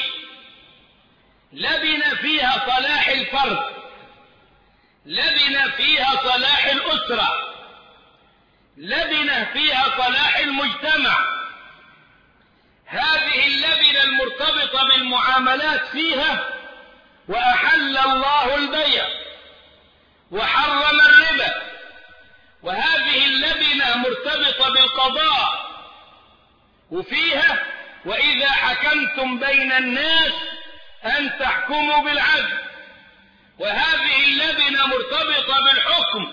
لبنة فيها صلاح الفرد لبنة فيها صلاح الأسرة لبنة فيها صلاح المجتمع هذه اللبنة المرتبطة بالمعاملات فيها وأحل الله البيع وحرم الربا وهذه اللبنة مرتبطة بالقضاء وفيها وإذا حكمتم بين الناس أن تحكموا بالعدل وهذه اللبنة مرتبطة بالحكم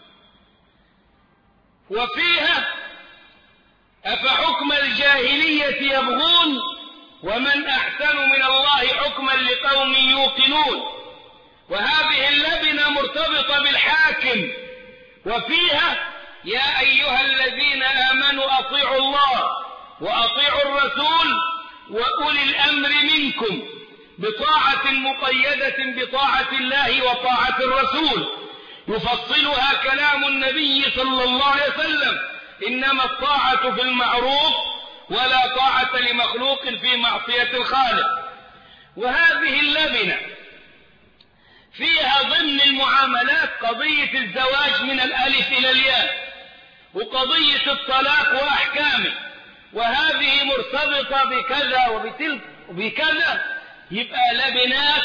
وفيها أفحكم الجاهلية يبغون ومن أحسن من الله حكما لقوم يوقنون وهذه اللبنة مرتبطة بالحاكم وفيها يا أيها الذين آمنوا أطيعوا الله وأطيعوا الرسول وأولي الأمر منكم بطاعة مقيدة بطاعة الله وطاعة الرسول يفصلها كلام النبي صلى الله عليه وسلم إنما الطاعة في المعروف ولا طاعة لمخلوق في معصية الخالق وهذه اللبنة فيها ضمن المعاملات قضية الزواج من الألف إلى الياء وقضية الطلاق وأحكامه وهذه مرتبطة بكذا وبتلك وبكذا يبقى لبنات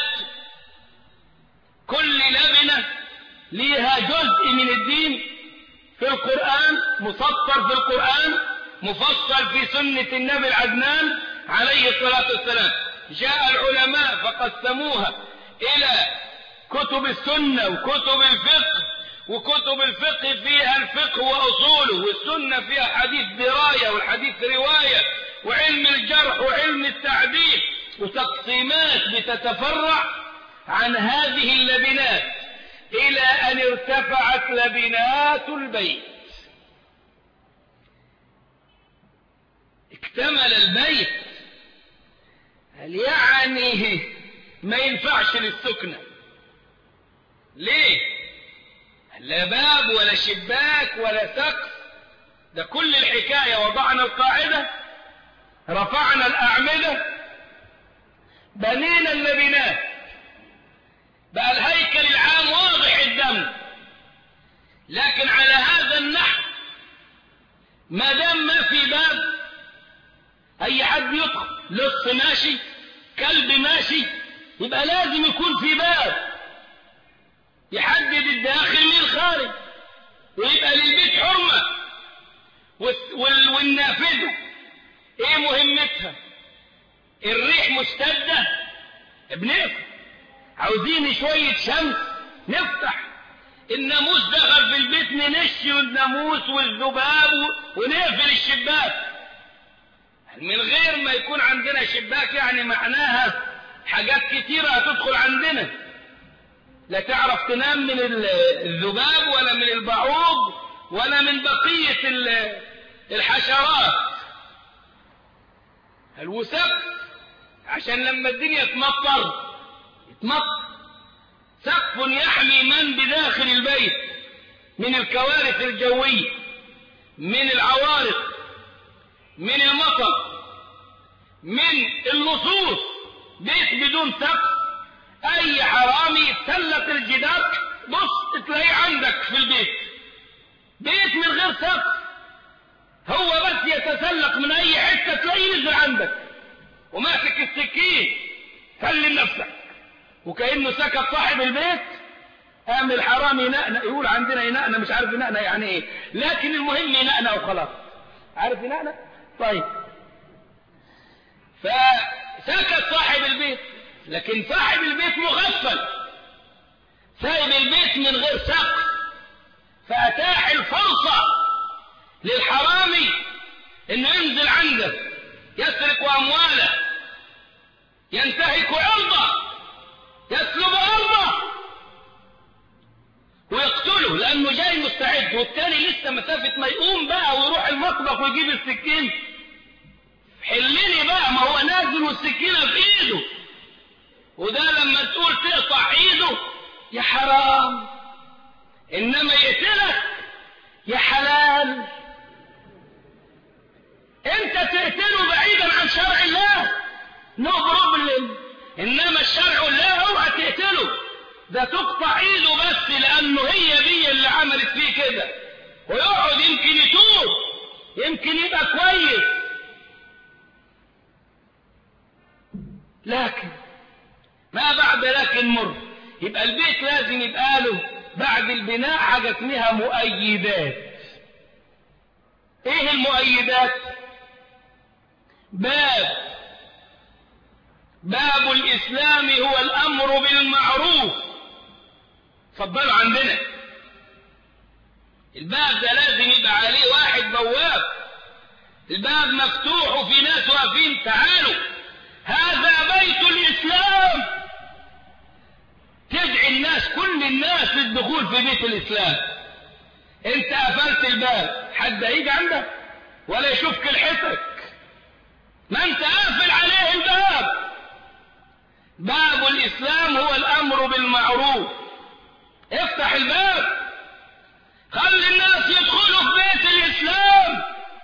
كل لبنة ليها جزء من الدين في القرآن مسطر في القرآن مفصل في سنة النبي العدنان عليه الصلاة والسلام جاء العلماء فقسموها إلى كتب السنة وكتب الفقه وكتب الفقه فيها الفقه وأصوله والسنة فيها حديث دراية والحديث رواية وعلم الجرح وعلم التعديل وتقسيمات بتتفرع عن هذه اللبنات إلى أن ارتفعت لبنات البيت اكتمل البيت هل يعني ما ينفعش للسكنة ليه لا باب ولا شباك ولا سقف ده كل الحكاية وضعنا القاعدة رفعنا الأعمدة بنينا اللبنات بقى الهيكل العام واضح الدم لكن على هذا النحو ما دام ما في باب اي حد يدخل لص ماشي كلب ماشي يبقى لازم يكون في باب يحدد الداخل من الخارج ويبقى للبيت حرمة والنافذة ايه مهمتها الريح مشتدة بنقفل عاوزين شوية شمس نفتح الناموس دخل في البيت ننشي الناموس والذباب ونقفل الشباك من غير ما يكون عندنا شباك يعني معناها حاجات كتيرة هتدخل عندنا لا تعرف تنام من الذباب ولا من البعوض ولا من بقية الحشرات الوسق عشان لما الدنيا تمطر يتمطر سقف يحمي من بداخل البيت من الكوارث الجوية من العوارض من المطر من اللصوص بيت بدون سقف اي حرامي يتسلق الجدار بص تلاقيه عندك في البيت بيت من غير سقف هو بس يتسلق من اي حته تلاقيه ينزل عندك وماسك السكين سلم نفسك وكانه سكت صاحب البيت قام الحرامي ينقنق يقول عندنا ينقنق مش عارف ينقنق يعني ايه لكن المهم ينقنق وخلاص عارف ينقنق طيب فسكت صاحب البيت لكن صاحب البيت مغفل سايب البيت من غير سقف فأتاح الفرصة للحرامي انه ينزل عنده يسرق امواله ينتهك عرضه يسلب ارضه ويقتله لانه جاي مستعد والتاني لسه مسافه ما يقوم بقى ويروح المطبخ ويجيب السكين حلني بقى ما هو نازل والسكينه في ايده وده لما تقول تقطع ايده يا حرام انما يقتلك يا حلال انت تقتله بعيدا عن شرع الله نو بروبلم انما الشرع الله اوعى تقتله ده تقطع ايده بس لانه هي دي اللي عملت فيه كده ويقعد يمكن يتوب يمكن يبقى كويس لكن ما بعد لكن مر يبقى البيت لازم يبقى له بعد البناء حاجة اسمها مؤيدات ايه المؤيدات باب باب الاسلام هو الامر بالمعروف فضلوا عندنا الباب ده لازم يبقى عليه واحد بواب الباب مفتوح وفي ناس واقفين تعالوا هذا بيت الاسلام تدعي الناس كل الناس للدخول في بيت الاسلام انت قفلت الباب حد هيجي عندك ولا يشوف كلحتك ما انت قافل عليه الباب باب الاسلام هو الامر بالمعروف افتح الباب خلي الناس يدخلوا في بيت الاسلام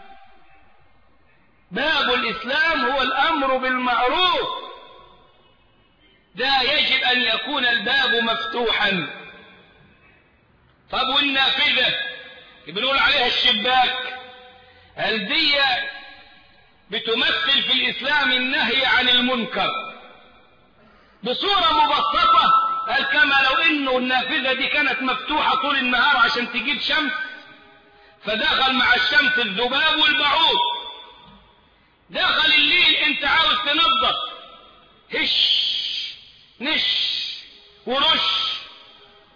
باب الاسلام هو الامر بالمعروف ده يجب ان يكون الباب مفتوحا طب والنافذه بنقول عليها الشباك الدية بتمثل في الإسلام النهي عن المنكر بصورة مبسطة قال كما لو إنه النافذة دي كانت مفتوحة طول النهار عشان تجيب شمس فدخل مع الشمس الذباب والبعوض دخل الليل انت عاوز تنظف هش نش ورش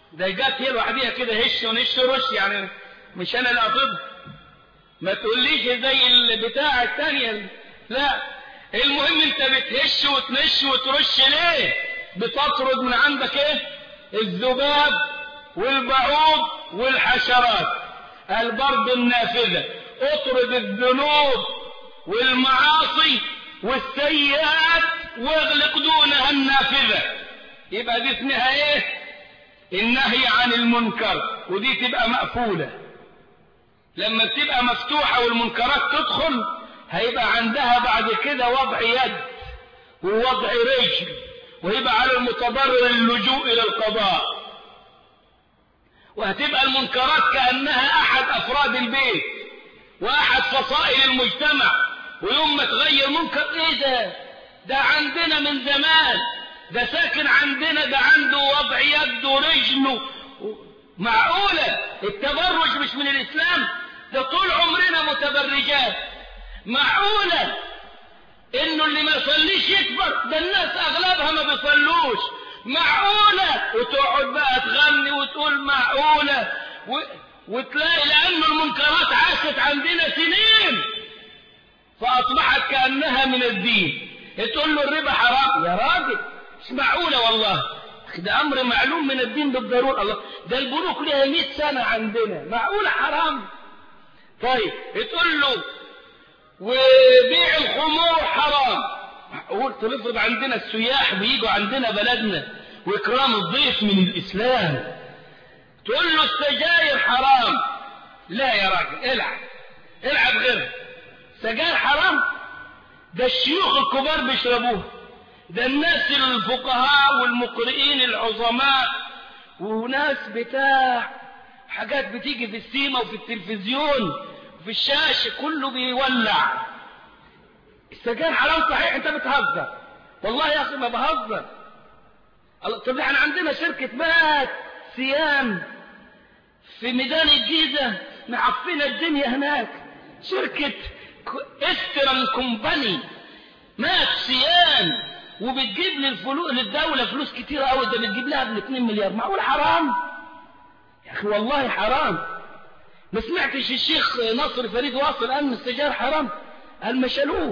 ده جت هي لوحديها كده هش ونش ورش يعني مش انا اللي قصدها ما تقوليش زي البتاع الثانيه لا المهم انت بتهش وتنش وترش ليه بتطرد من عندك ايه الذباب والبعوض والحشرات البرد النافذة اطرد الذنوب والمعاصي والسيئات واغلق دونها النافذة يبقى دي اسمها ايه النهي عن المنكر ودي تبقى مقفولة لما تبقى مفتوحة والمنكرات تدخل هيبقى عندها بعد كده وضع يد ووضع رجل ويبقى على المتضرر اللجوء إلى القضاء وهتبقى المنكرات كأنها أحد أفراد البيت وأحد فصائل المجتمع ويوم ما تغير منكر إيه ده ده عندنا من زمان ده ساكن عندنا ده عنده وضع يد ورجل معقولة التبرج مش من الإسلام ده طول عمرنا متبرجات معقولة انه اللي ما يصليش يكبر ده الناس اغلبها ما بيصلوش معقولة وتقعد بقى تغني وتقول معقولة و... وتلاقي لأن المنكرات عاشت عندنا سنين فأصبحت كأنها من الدين تقول له الربا حرام يا راجل مش معقولة والله ده أمر معلوم من الدين بالضرورة الله ده البنوك لها 100 سنة عندنا معقولة حرام طيب تقول له وبيع الخمور حرام معقول تفرض عندنا السياح بيجوا عندنا بلدنا واكرام الضيف من الاسلام تقول له السجاير حرام لا يا راجل العب العب غيرها سجاير حرام ده الشيوخ الكبار بيشربوها ده الناس الفقهاء والمقرئين العظماء وناس بتاع حاجات بتيجي في السيما وفي التلفزيون وفي الشاشة كله بيولع السجاير حرام صحيح انت بتهزر والله يا اخي ما بهزر طب احنا عندنا شركة مات سيام في ميدان الجيزة معفنة الدنيا هناك شركة استرن كومباني مات سيام وبتجيب للفلوس للدولة فلوس كتير قوي ده بتجيب لها ب 2 مليار معقول حرام يا اخي والله حرام ما سمعتش الشيخ نصر فريد واصل قال السجاير حرام قال ما شالوه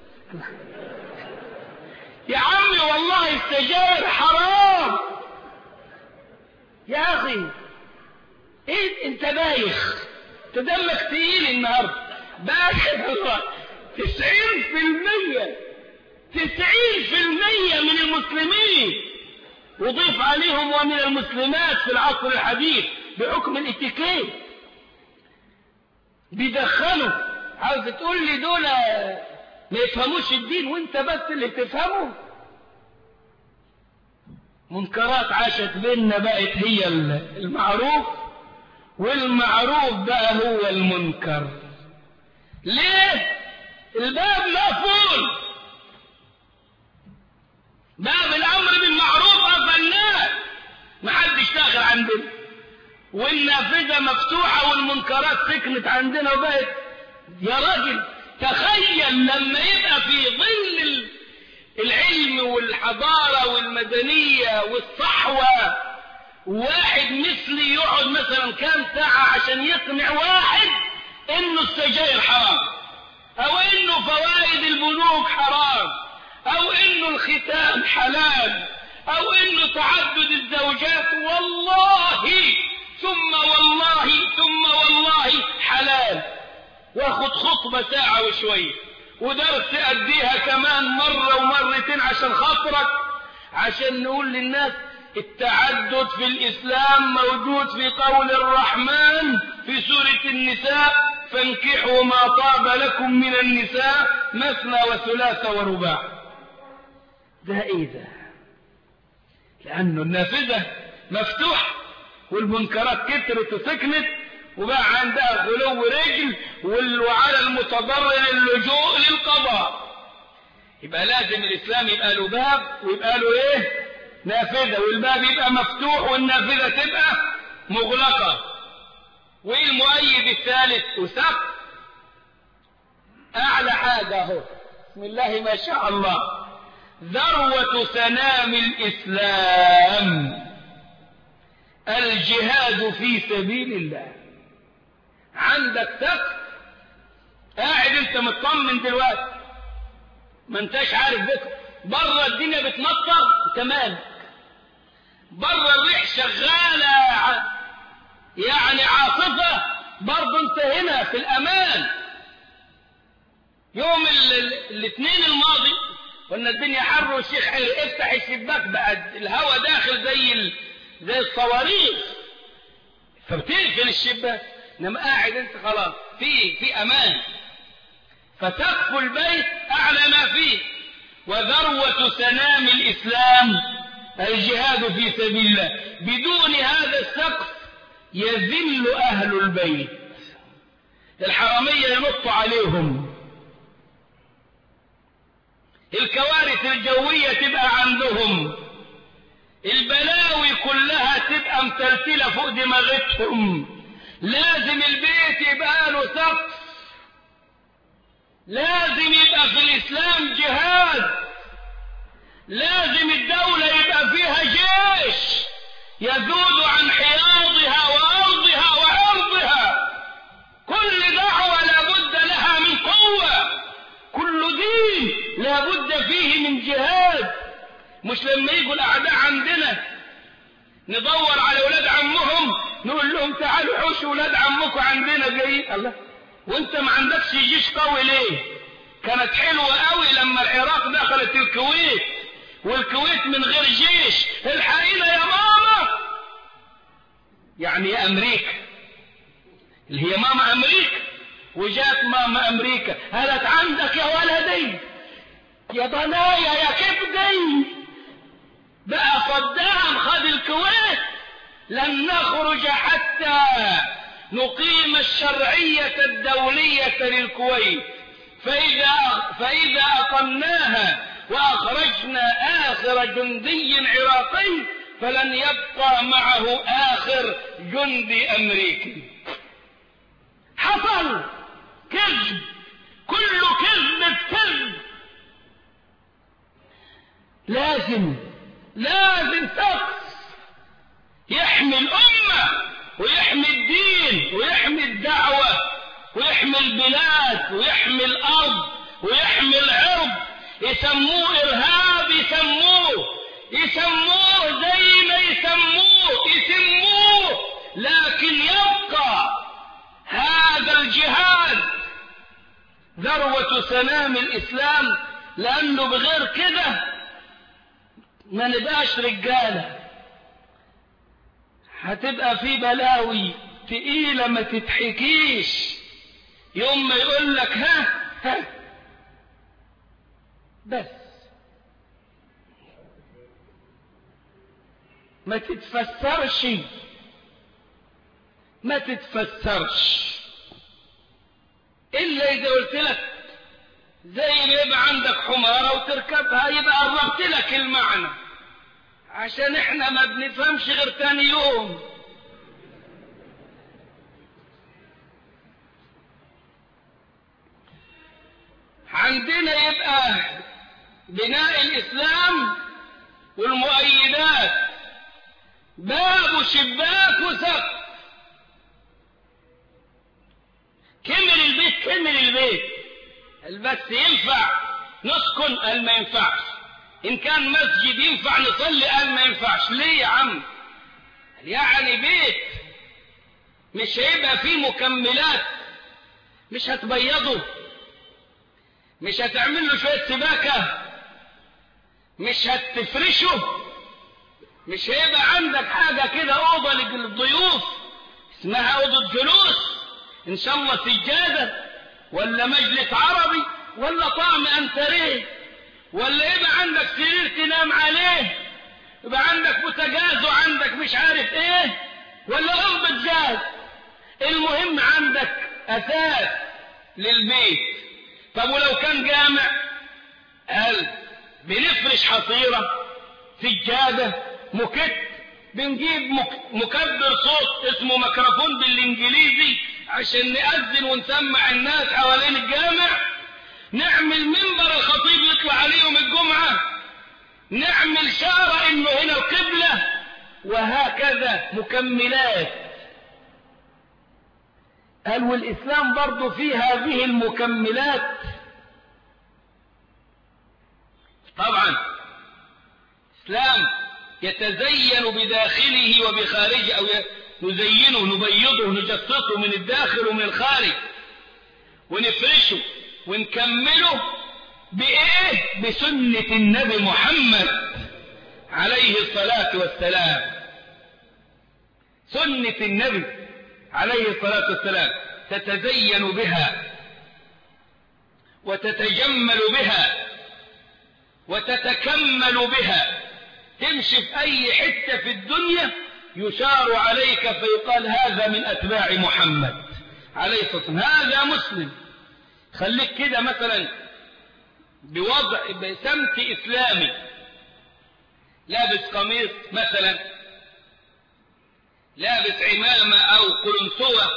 يا عمي والله السجاير حرام يا اخي ايه انت بايخ تدمك تقيل النهارده بايخ والله تسعين في المية تسعين في المية من المسلمين وضيف عليهم ومن المسلمات في العصر الحديث بحكم الاتيكيت بيدخلوا عاوز تقول لي دول ما يفهموش الدين وانت بس اللي بتفهمه منكرات عاشت بيننا بقت هي المعروف والمعروف بقى هو المنكر ليه الباب مقفول باب الامر بالمعروف قفلناه محدش داخل عندنا والنافذة مفتوحة والمنكرات سكنت عندنا وبقت يا راجل تخيل لما يبقى في ظل العلم والحضارة والمدنية والصحوة واحد مثلي يقعد مثلا كام ساعة عشان يقنع واحد انه السجاير حرام او انه فوائد البنوك حرام او انه الختان حلال او انه تعدد الزوجات والله ثم والله ثم والله حلال واخد خطبة ساعة وشوية ودرس أديها كمان مرة ومرتين عشان خاطرك عشان نقول للناس التعدد في الإسلام موجود في قول الرحمن في سورة النساء فانكحوا ما طاب لكم من النساء مثنى وثلاث ورباع ده ايه ده لأنه النافذة مفتوحة والمنكرات كترت وسكنت وبقى عندها غلو رجل وعلى المتضرر اللجوء للقضاء يبقى لازم الإسلام يبقى له باب ويبقى له إيه نافذة والباب يبقى مفتوح والنافذة تبقى مغلقة وإيه المؤيد الثالث وسق أعلى حاجة أهو بسم الله ما شاء الله ذروة سنام الإسلام الجهاد في سبيل الله عندك سقف قاعد انت مطمن دلوقتي ما انتش عارف بكره بره الدنيا بتمطر انت مالك بره الريح شغاله يعني عاصفه برضه انت هنا في الامان يوم الاثنين الماضي قلنا الدنيا حر والشيخ حر افتح الشباك بقى الهواء داخل زي ال... زي الصواريخ فبتقفل الشباك انما قاعد انت خلاص في في امان فسقف البيت اعلى ما فيه وذروة سنام الاسلام الجهاد في سبيل الله بدون هذا السقف يذل اهل البيت الحرامية ينط عليهم الكوارث الجوية تبقى عندهم البلاوي كلها تبقى متلتلة فوق دماغتهم لازم البيت يبقى له سقف لازم يبقى في الإسلام جهاد لازم الدولة يبقى فيها جيش يذود عن حياضها وأرضها وعرضها كل دعوة لابد لها من قوة كل دين لابد فيه من جهاد مش لما يجوا الأعداء عندنا ندور على ولاد عمهم نقول لهم تعالوا حوشوا ولاد عمكم عندنا جايين الله وانت ما عندكش جيش قوي ليه كانت حلوة قوي لما العراق دخلت الكويت والكويت من غير جيش الحقيقة يا ماما يعني يا أمريكا اللي هي ماما أمريكا وجات ماما أمريكا قالت عندك يا ولدي يا ضنايا يا كبدي بقى صدام خد الكويت لن نخرج حتى نقيم الشرعية الدولية للكويت فإذا, فإذا أقمناها وأخرجنا آخر جندي عراقي فلن يبقى معه آخر جندي أمريكي حصل كذب كل كذب كذب لازم لازم سقف يحمي الأمة ويحمي الدين ويحمي الدعوة ويحمي البلاد ويحمي الأرض ويحمي العرض يسموه إرهاب يسموه يسموه زي ما يسموه يسموه لكن يبقى هذا الجهاد ذروة سنام الإسلام لأنه بغير كده ما نبقاش رجالة هتبقى في بلاوي تقيلة ما تتحكيش يوم ما يقول لك ها ها بس ما تتفسرش ما تتفسرش إلا إذا قلت لك زي ما يبقى عندك حمارة وتركبها يبقى قربت لك المعنى عشان احنا ما بنفهمش غير تاني يوم عندنا يبقى بناء الإسلام والمؤيدات باب وشباك وسقف كمل البيت كمل البيت بس ينفع نسكن قال ما ينفعش إن كان مسجد ينفع نصلي قال ما ينفعش ليه يا عم يعني بيت مش هيبقى فيه مكملات مش هتبيضه مش هتعمل له شوية سباكة مش هتفرشه مش هيبقى عندك حاجة كده أوضة للضيوف اسمها أوضة جلوس إن شاء الله سجادة ولا مجلس عربي ولا طعم أنتريه ولا يبقى عندك سرير تنام عليه يبقى عندك بوتاجاز وعندك مش عارف ايه ولا لمبة جاز المهم عندك أساس للبيت طب ولو كان جامع قال بنفرش حصيرة سجادة مكت بنجيب مك... مكبر صوت اسمه ميكروفون بالانجليزي عشان نأذن ونسمع الناس حوالين الجامع نعمل منبر الخطيب يطلع عليه يوم الجمعة نعمل شارة انه هنا القبلة وهكذا مكملات قال والإسلام برضو فيه هذه المكملات طبعا إسلام يتزين بداخله وبخارجه أو نزينه نبيضه نجسسه من الداخل ومن الخارج ونفرشه ونكمله بإيه بسنة النبي محمد عليه الصلاة والسلام سنة النبي عليه الصلاة والسلام تتزين بها وتتجمل بها وتتكمل بها تمشي في أي حتة في الدنيا يشار عليك فيقال هذا من أتباع محمد عليه الصلاة والسلام هذا مسلم خليك كده مثلا بوضع بسمت إسلامي لابس قميص مثلا لابس عمامة أو قلنسوة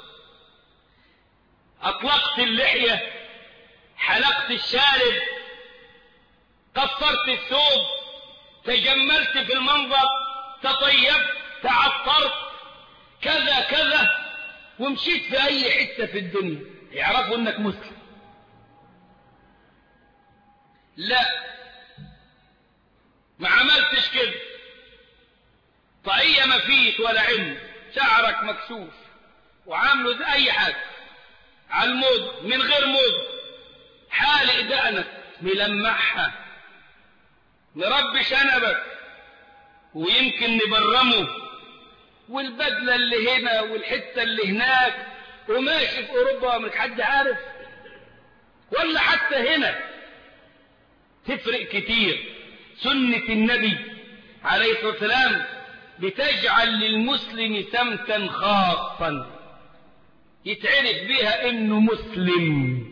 أطلقت اللحية حلقت الشارب قصرت الثوب تجملت في المنظر تطيبت تعطرت كذا كذا ومشيت في أي حتة في الدنيا يعرفوا أنك مسلم لا ما عملتش كده طاقية ما فيش ولا علم شعرك مكشوف وعامله زي أي حاجة على الموضة من غير موضة حالق دقنك ملمعها نربي شنبك ويمكن نبرمه والبدلة اللي هنا والحتة اللي هناك وماشي في أوروبا مش حد عارف ولا حتى هنا تفرق كتير سنة النبي عليه الصلاة والسلام بتجعل للمسلم سمتا خاصا يتعرف بها انه مسلم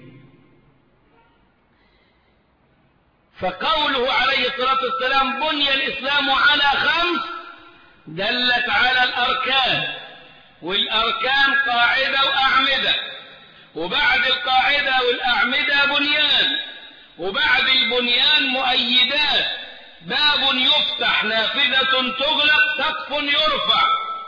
فقوله عليه الصلاة والسلام بني الإسلام على خمس دلت على الأركان والأركان قاعدة وأعمدة وبعد القاعدة والأعمدة بنيان وبعد البنيان مؤيدات باب يفتح نافذة تغلق سقف يرفع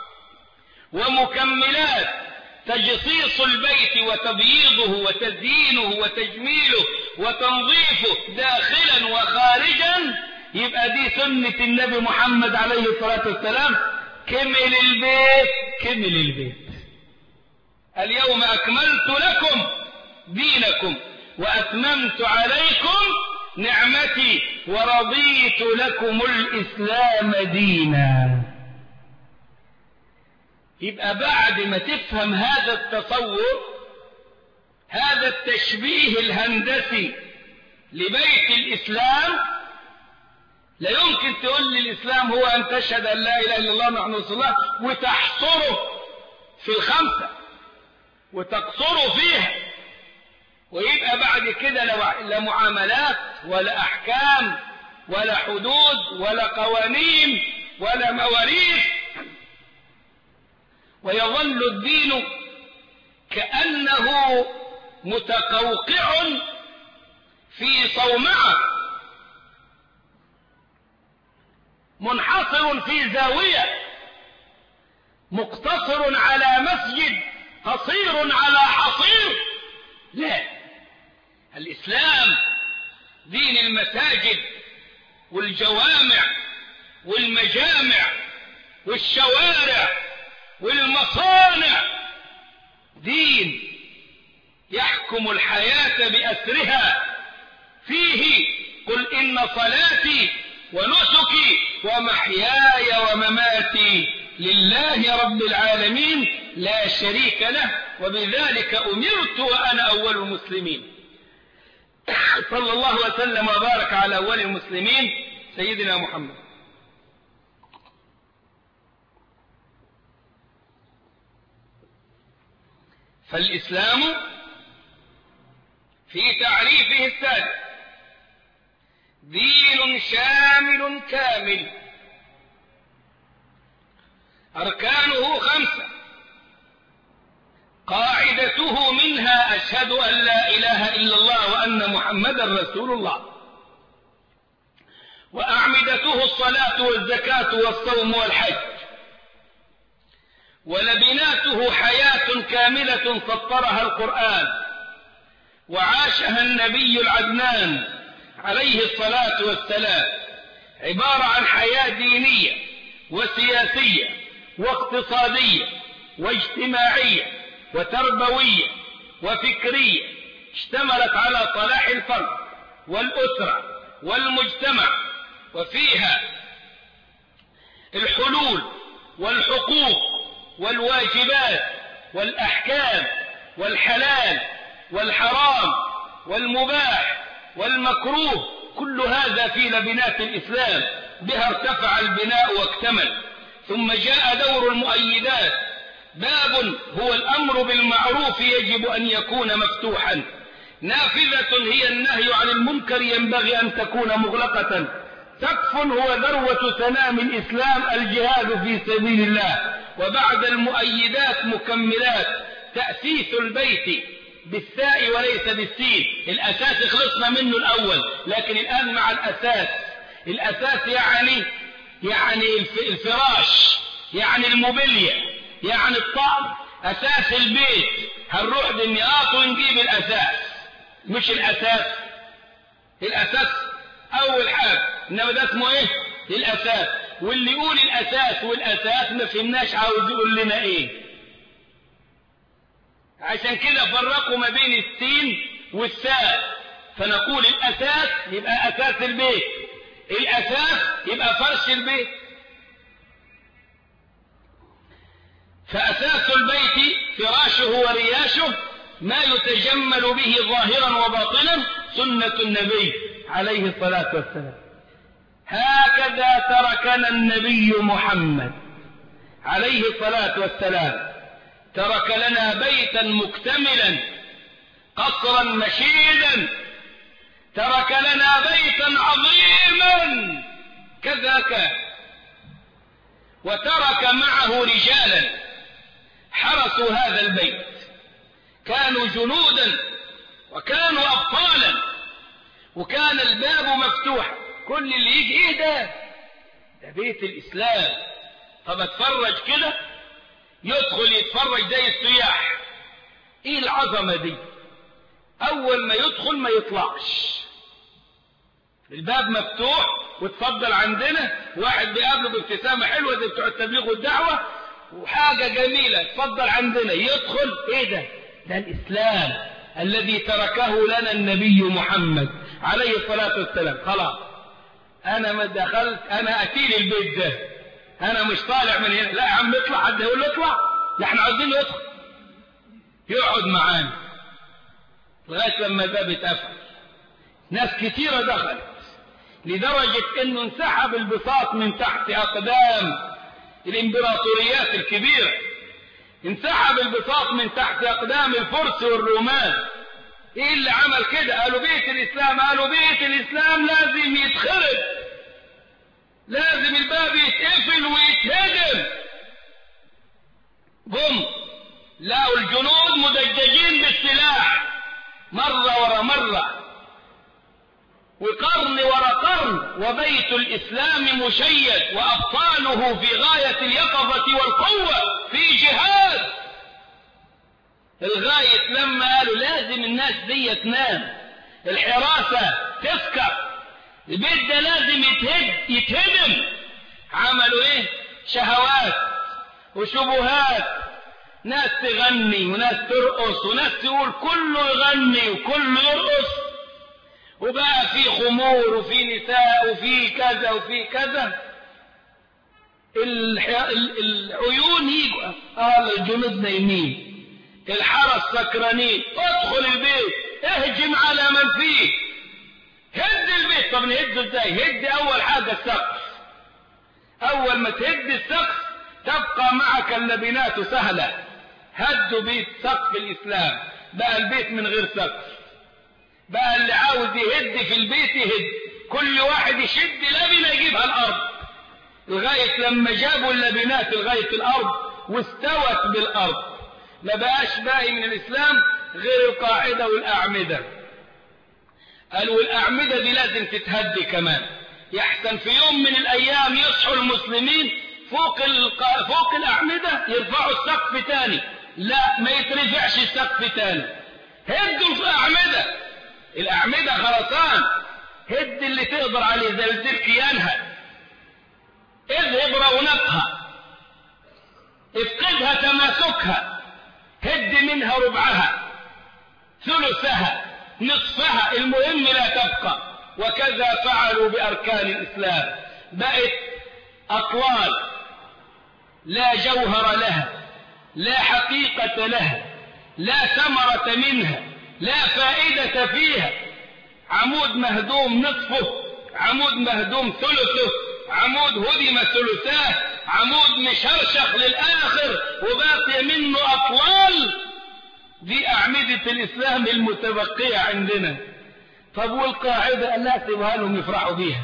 ومكملات تجصيص البيت وتبييضه وتزيينه وتجميله وتنظيفه داخلا وخارجا يبقى دي سنة النبي محمد عليه الصلاة والسلام كمل البيت كمل البيت اليوم أكملت لكم دينكم وأتممت عليكم نعمتي ورضيت لكم الإسلام دينا يبقى بعد ما تفهم هذا التصور هذا التشبيه الهندسي لبيت الإسلام لا يمكن تقول لي الإسلام هو أن تشهد أن لا إله إلا الله محمد رسول الله وتحصره في الخمسة وتقصره فيها ويبقى بعد كده لا معاملات ولا أحكام ولا حدود ولا قوانين ولا مواريث ويظل الدين كأنه متقوقع في صومعة منحصر في زاوية مقتصر على مسجد قصير على حصير لا الإسلام دين المساجد والجوامع والمجامع والشوارع والمصانع دين يحكم الحياة بأسرها فيه قل إن صلاتي ونسكي ومحياي ومماتي لله رب العالمين لا شريك له وبذلك أمرت وأنا أول المسلمين صلى الله وسلم وبارك على أول المسلمين سيدنا محمد فالإسلام في تعريفه السادس دين شامل كامل أركانه خمسة قاعدته منها أشهد أن لا إله إلا الله وأن محمدا رسول الله وأعمدته الصلاة والزكاة والصوم والحج ولبناته حياة كاملة سطرها القرآن وعاشها النبي العدنان عليه الصلاة والسلام عبارة عن حياة دينية وسياسية واقتصادية واجتماعية وتربوية وفكرية اشتملت على صلاح الفرد والأسرة والمجتمع وفيها الحلول والحقوق والواجبات والأحكام والحلال والحرام والمباح والمكروه كل هذا في لبنات الإسلام بها ارتفع البناء واكتمل ثم جاء دور المؤيدات باب هو الأمر بالمعروف يجب أن يكون مفتوحا نافذة هي النهي عن المنكر ينبغي أن تكون مغلقة سقف هو ذروة سنام الإسلام الجهاد في سبيل الله وبعد المؤيدات مكملات تأسيس البيت بالساء وليس بالسين الأساس خلصنا منه الأول لكن الآن مع الأساس الأساس يعني يعني الفراش يعني الموبيليا يعني الطعم أساس البيت هنروح دمياط ونجيب الأساس مش الأساس الأساس أول حاجة إنما ده اسمه إيه الأساس واللي يقول الأساس والأساس ما فهمناش عاوز يقول لنا إيه عشان كده فرقوا ما بين السين والساء فنقول الأساس يبقى أساس البيت الأساس يبقى فرش البيت فأساس البيت فراشه ورياشه ما يتجمل به ظاهرا وباطنا سنة النبي عليه الصلاة والسلام هكذا تركنا النبي محمد عليه الصلاة والسلام ترك لنا بيتا مكتملا قصرا مشيدا ترك لنا بيتا عظيما كذاك وترك معه رجالا حرسوا هذا البيت كانوا جنودا وكانوا أبطالا وكان الباب مفتوح كل اللي يجي ايه ده ده بيت الإسلام طب اتفرج كده يدخل يتفرج زي السياح ايه العظمة دي اول ما يدخل ما يطلعش الباب مفتوح وتفضل عندنا واحد بيقابله بابتسامة حلوة زي بتوع التبليغ والدعوة وحاجة جميلة تفضل عندنا يدخل ايه ده ده الاسلام الذي تركه لنا النبي محمد عليه الصلاة والسلام خلاص انا ما دخلت انا اتيل البيت ده انا مش طالع من هنا لا يا عم اطلع حد يقول له اطلع لا احنا عاوزين يدخل يقعد معانا لغايه لما الباب اتقفل ناس كتيره دخلت لدرجه انه انسحب البساط من تحت اقدام الامبراطوريات الكبيره انسحب البساط من تحت اقدام الفرس والرومان ايه اللي عمل كده قالوا بيت الاسلام قالوا بيت الاسلام لازم يتخرب لازم الباب يتقفل ويتهدم بم لقوا الجنود مدججين بالسلاح مرة ورا مرة وقرن ورا قرن وبيت الإسلام مشيد وأبطاله في غاية اليقظة والقوة في جهاد الغاية لما قالوا لازم الناس دي تنام الحراسة تسكر البيت ده لازم يتهد يتهدم عملوا ايه شهوات وشبهات ناس تغني وناس ترقص وناس تقول كله يغني وكله يرقص وبقى في خمور وفي نساء وفي كذا وفي كذا الح... العيون يجوا اه الجنود نايمين الحرس سكرانين ادخل البيت اهجم على من فيه هد البيت طب نهده ازاي هد اول حاجه السقف اول ما تهد السقف تبقى معك اللبنات سهله هدوا بيت سقف الاسلام بقى البيت من غير سقف بقى اللي عاوز يهد في البيت يهد كل واحد يشد لبنه يجيبها الارض لغايه لما جابوا اللبنات لغايه الارض واستوت بالارض ما بقاش باقي من الاسلام غير القاعده والاعمده قالوا الأعمدة دي لازم تتهدي كمان يحسن في يوم من الأيام يصحوا المسلمين فوق الق... فوق الأعمدة يرفعوا السقف تاني لا ما يترفعش السقف تاني هدوا الأعمدة الأعمدة خرسان هد اللي تقدر عليه زي ما كيانها اذهب رونقها افقدها تماسكها هد منها ربعها ثلثها نصفها المهم لا تبقى وكذا فعلوا بأركان الإسلام بقت أطوال لا جوهر لها لا حقيقة لها لا ثمرة منها لا فائدة فيها عمود مهدوم نصفه عمود مهدوم ثلثه عمود هدم ثلثاه عمود مشرشخ للآخر وباقي منه أطوال دي أعمدة الإسلام المتبقية عندنا طب والقاعدة قال لا سيبها لهم يفرحوا بيها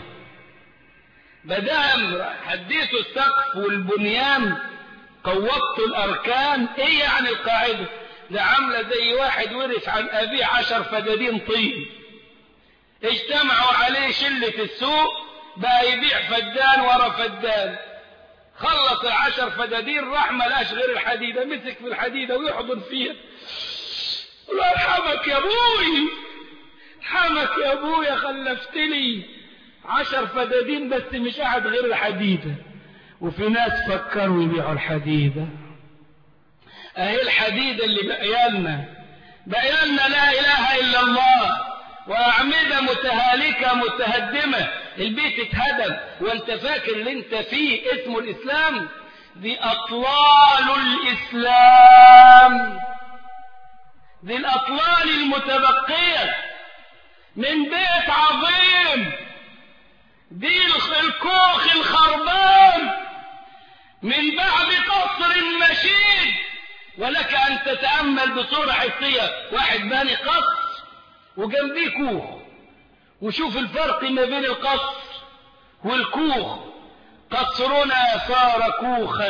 بدام حديثوا السقف والبنيان قوضتوا الأركان إيه يعني القاعدة ده عاملة زي واحد ورث عن أبيه عشر فدادين طين اجتمعوا عليه شلة السوق بقى يبيع فدان ورا فدان خلص العشر فدادين راح ملاش غير الحديدة مسك في الحديدة ويحضن فيها قال له ارحمك يا ابوي ارحمك يا ابويا خلفتني عشر فدادين بس مش قاعد غير الحديدة وفي ناس فكروا يبيعوا الحديدة اهي الحديدة اللي بقيالنا بقيالنا لا اله الا الله واعمدة متهالكة متهدمة البيت اتهدم وانت فاكر اللي انت فيه اسمه الاسلام دي اطلال الاسلام دي الاطلال المتبقية من بيت عظيم دي الكوخ الخربان من بعد قصر مشيد ولك ان تتأمل بصورة حسية واحد باني قصر وجنبيه كوخ وشوف الفرق ما بين القصر والكوخ قصرنا صار كوخا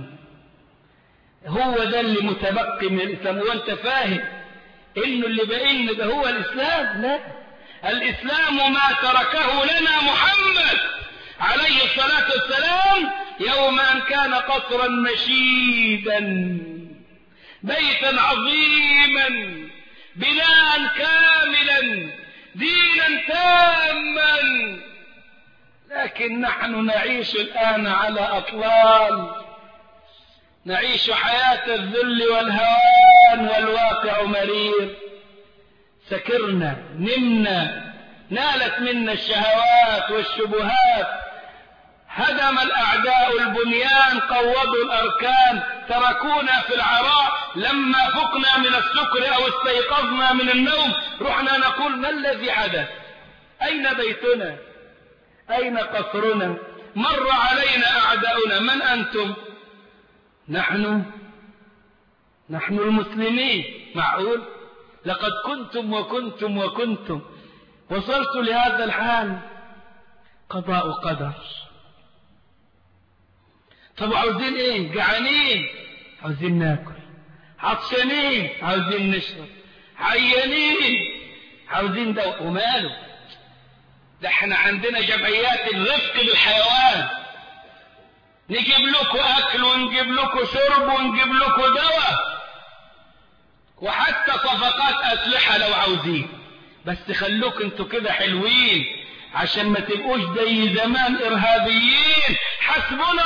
هو ده اللي متبقي من الإسلام وانت فاهم انه اللي بقين ده هو الإسلام لا الإسلام ما تركه لنا محمد عليه الصلاة والسلام يوم أن كان قصرا مشيدا بيتا عظيما بناء كاملا دينا تاما لكن نحن نعيش الآن على أطلال نعيش حياة الذل والهوان والواقع مرير سكرنا نمنا نالت منا الشهوات والشبهات هدم الأعداء البنيان قوضوا الأركان تركونا في العراء لما فقنا من السكر أو استيقظنا من النوم رحنا نقول ما الذي حدث أين بيتنا أين قصرنا مر علينا أعداؤنا من أنتم نحن نحن المسلمين معقول لقد كنتم وكنتم وكنتم وصلت لهذا الحال قضاء قدر طب عاوزين ايه جعانين عاوزين ناكل عطشانين عاوزين نشرب عيانين عاوزين دواء وماله ده احنا عندنا جمعيات الرفق بالحيوان نجيب لكم اكل ونجيب لكم شرب ونجيب لكم دواء وحتى صفقات اسلحه لو عاوزين بس خلوك انتوا كده حلوين عشان ما تبقوش زي زمان ارهابيين حسبنا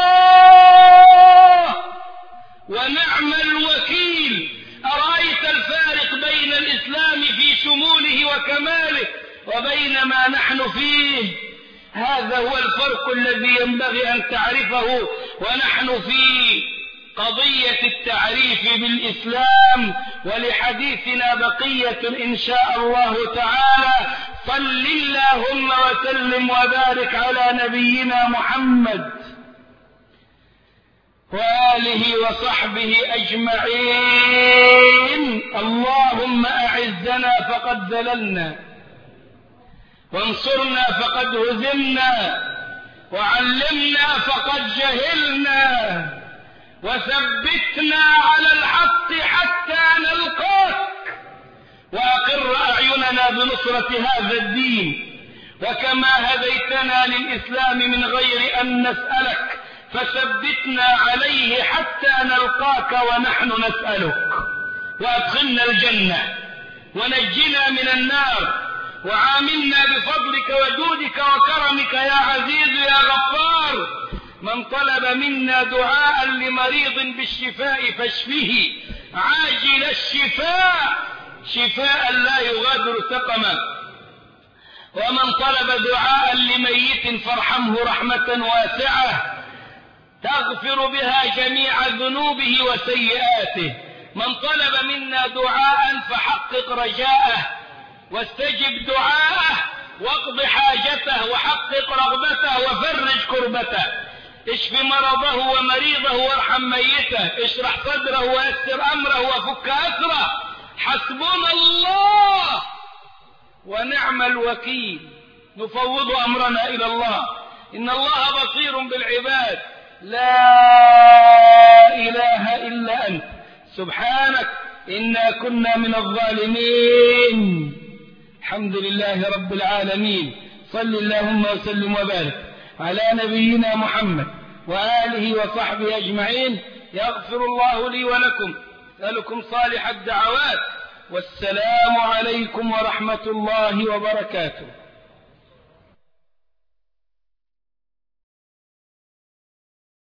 الله ونعم الوكيل أرأيت الفارق بين الإسلام في شموله وكماله وبين ما نحن فيه هذا هو الفرق الذي ينبغي أن تعرفه ونحن في قضية التعريف بالإسلام ولحديثنا بقية إن شاء الله تعالى صل اللهم وسلم وبارك على نبينا محمد وآله وصحبه أجمعين اللهم أعزنا فقد ذللنا وانصرنا فقد هزمنا وعلمنا فقد جهلنا وثبتنا على الحق حتى نلقاك وأقر أعيننا بنصرة هذا الدين وكما هديتنا للإسلام من غير أن نسألك فثبتنا عليه حتى نلقاك ونحن نسألك وأدخلنا الجنة ونجنا من النار وعاملنا بفضلك وجودك وكرمك يا عزيز يا غفار من طلب منا دعاء لمريض بالشفاء فاشفه عاجل الشفاء شفاء لا يغادر سقما ومن طلب دعاء لميت فارحمه رحمة واسعة تغفر بها جميع ذنوبه وسيئاته من طلب منا دعاء فحقق رجاءه واستجب دعاءه واقض حاجته وحقق رغبته وفرج كربته اشف مرضه ومريضه وارحم ميته اشرح صدره ويسر امره وفك اسره حسبنا الله ونعم الوكيل نفوض امرنا الى الله ان الله بصير بالعباد لا اله الا انت سبحانك انا كنا من الظالمين الحمد لله رب العالمين صل اللهم وسلم وبارك على نبينا محمد وآله وصحبه أجمعين يغفر الله لي ولكم أسألكم صالح الدعوات والسلام عليكم ورحمة الله وبركاته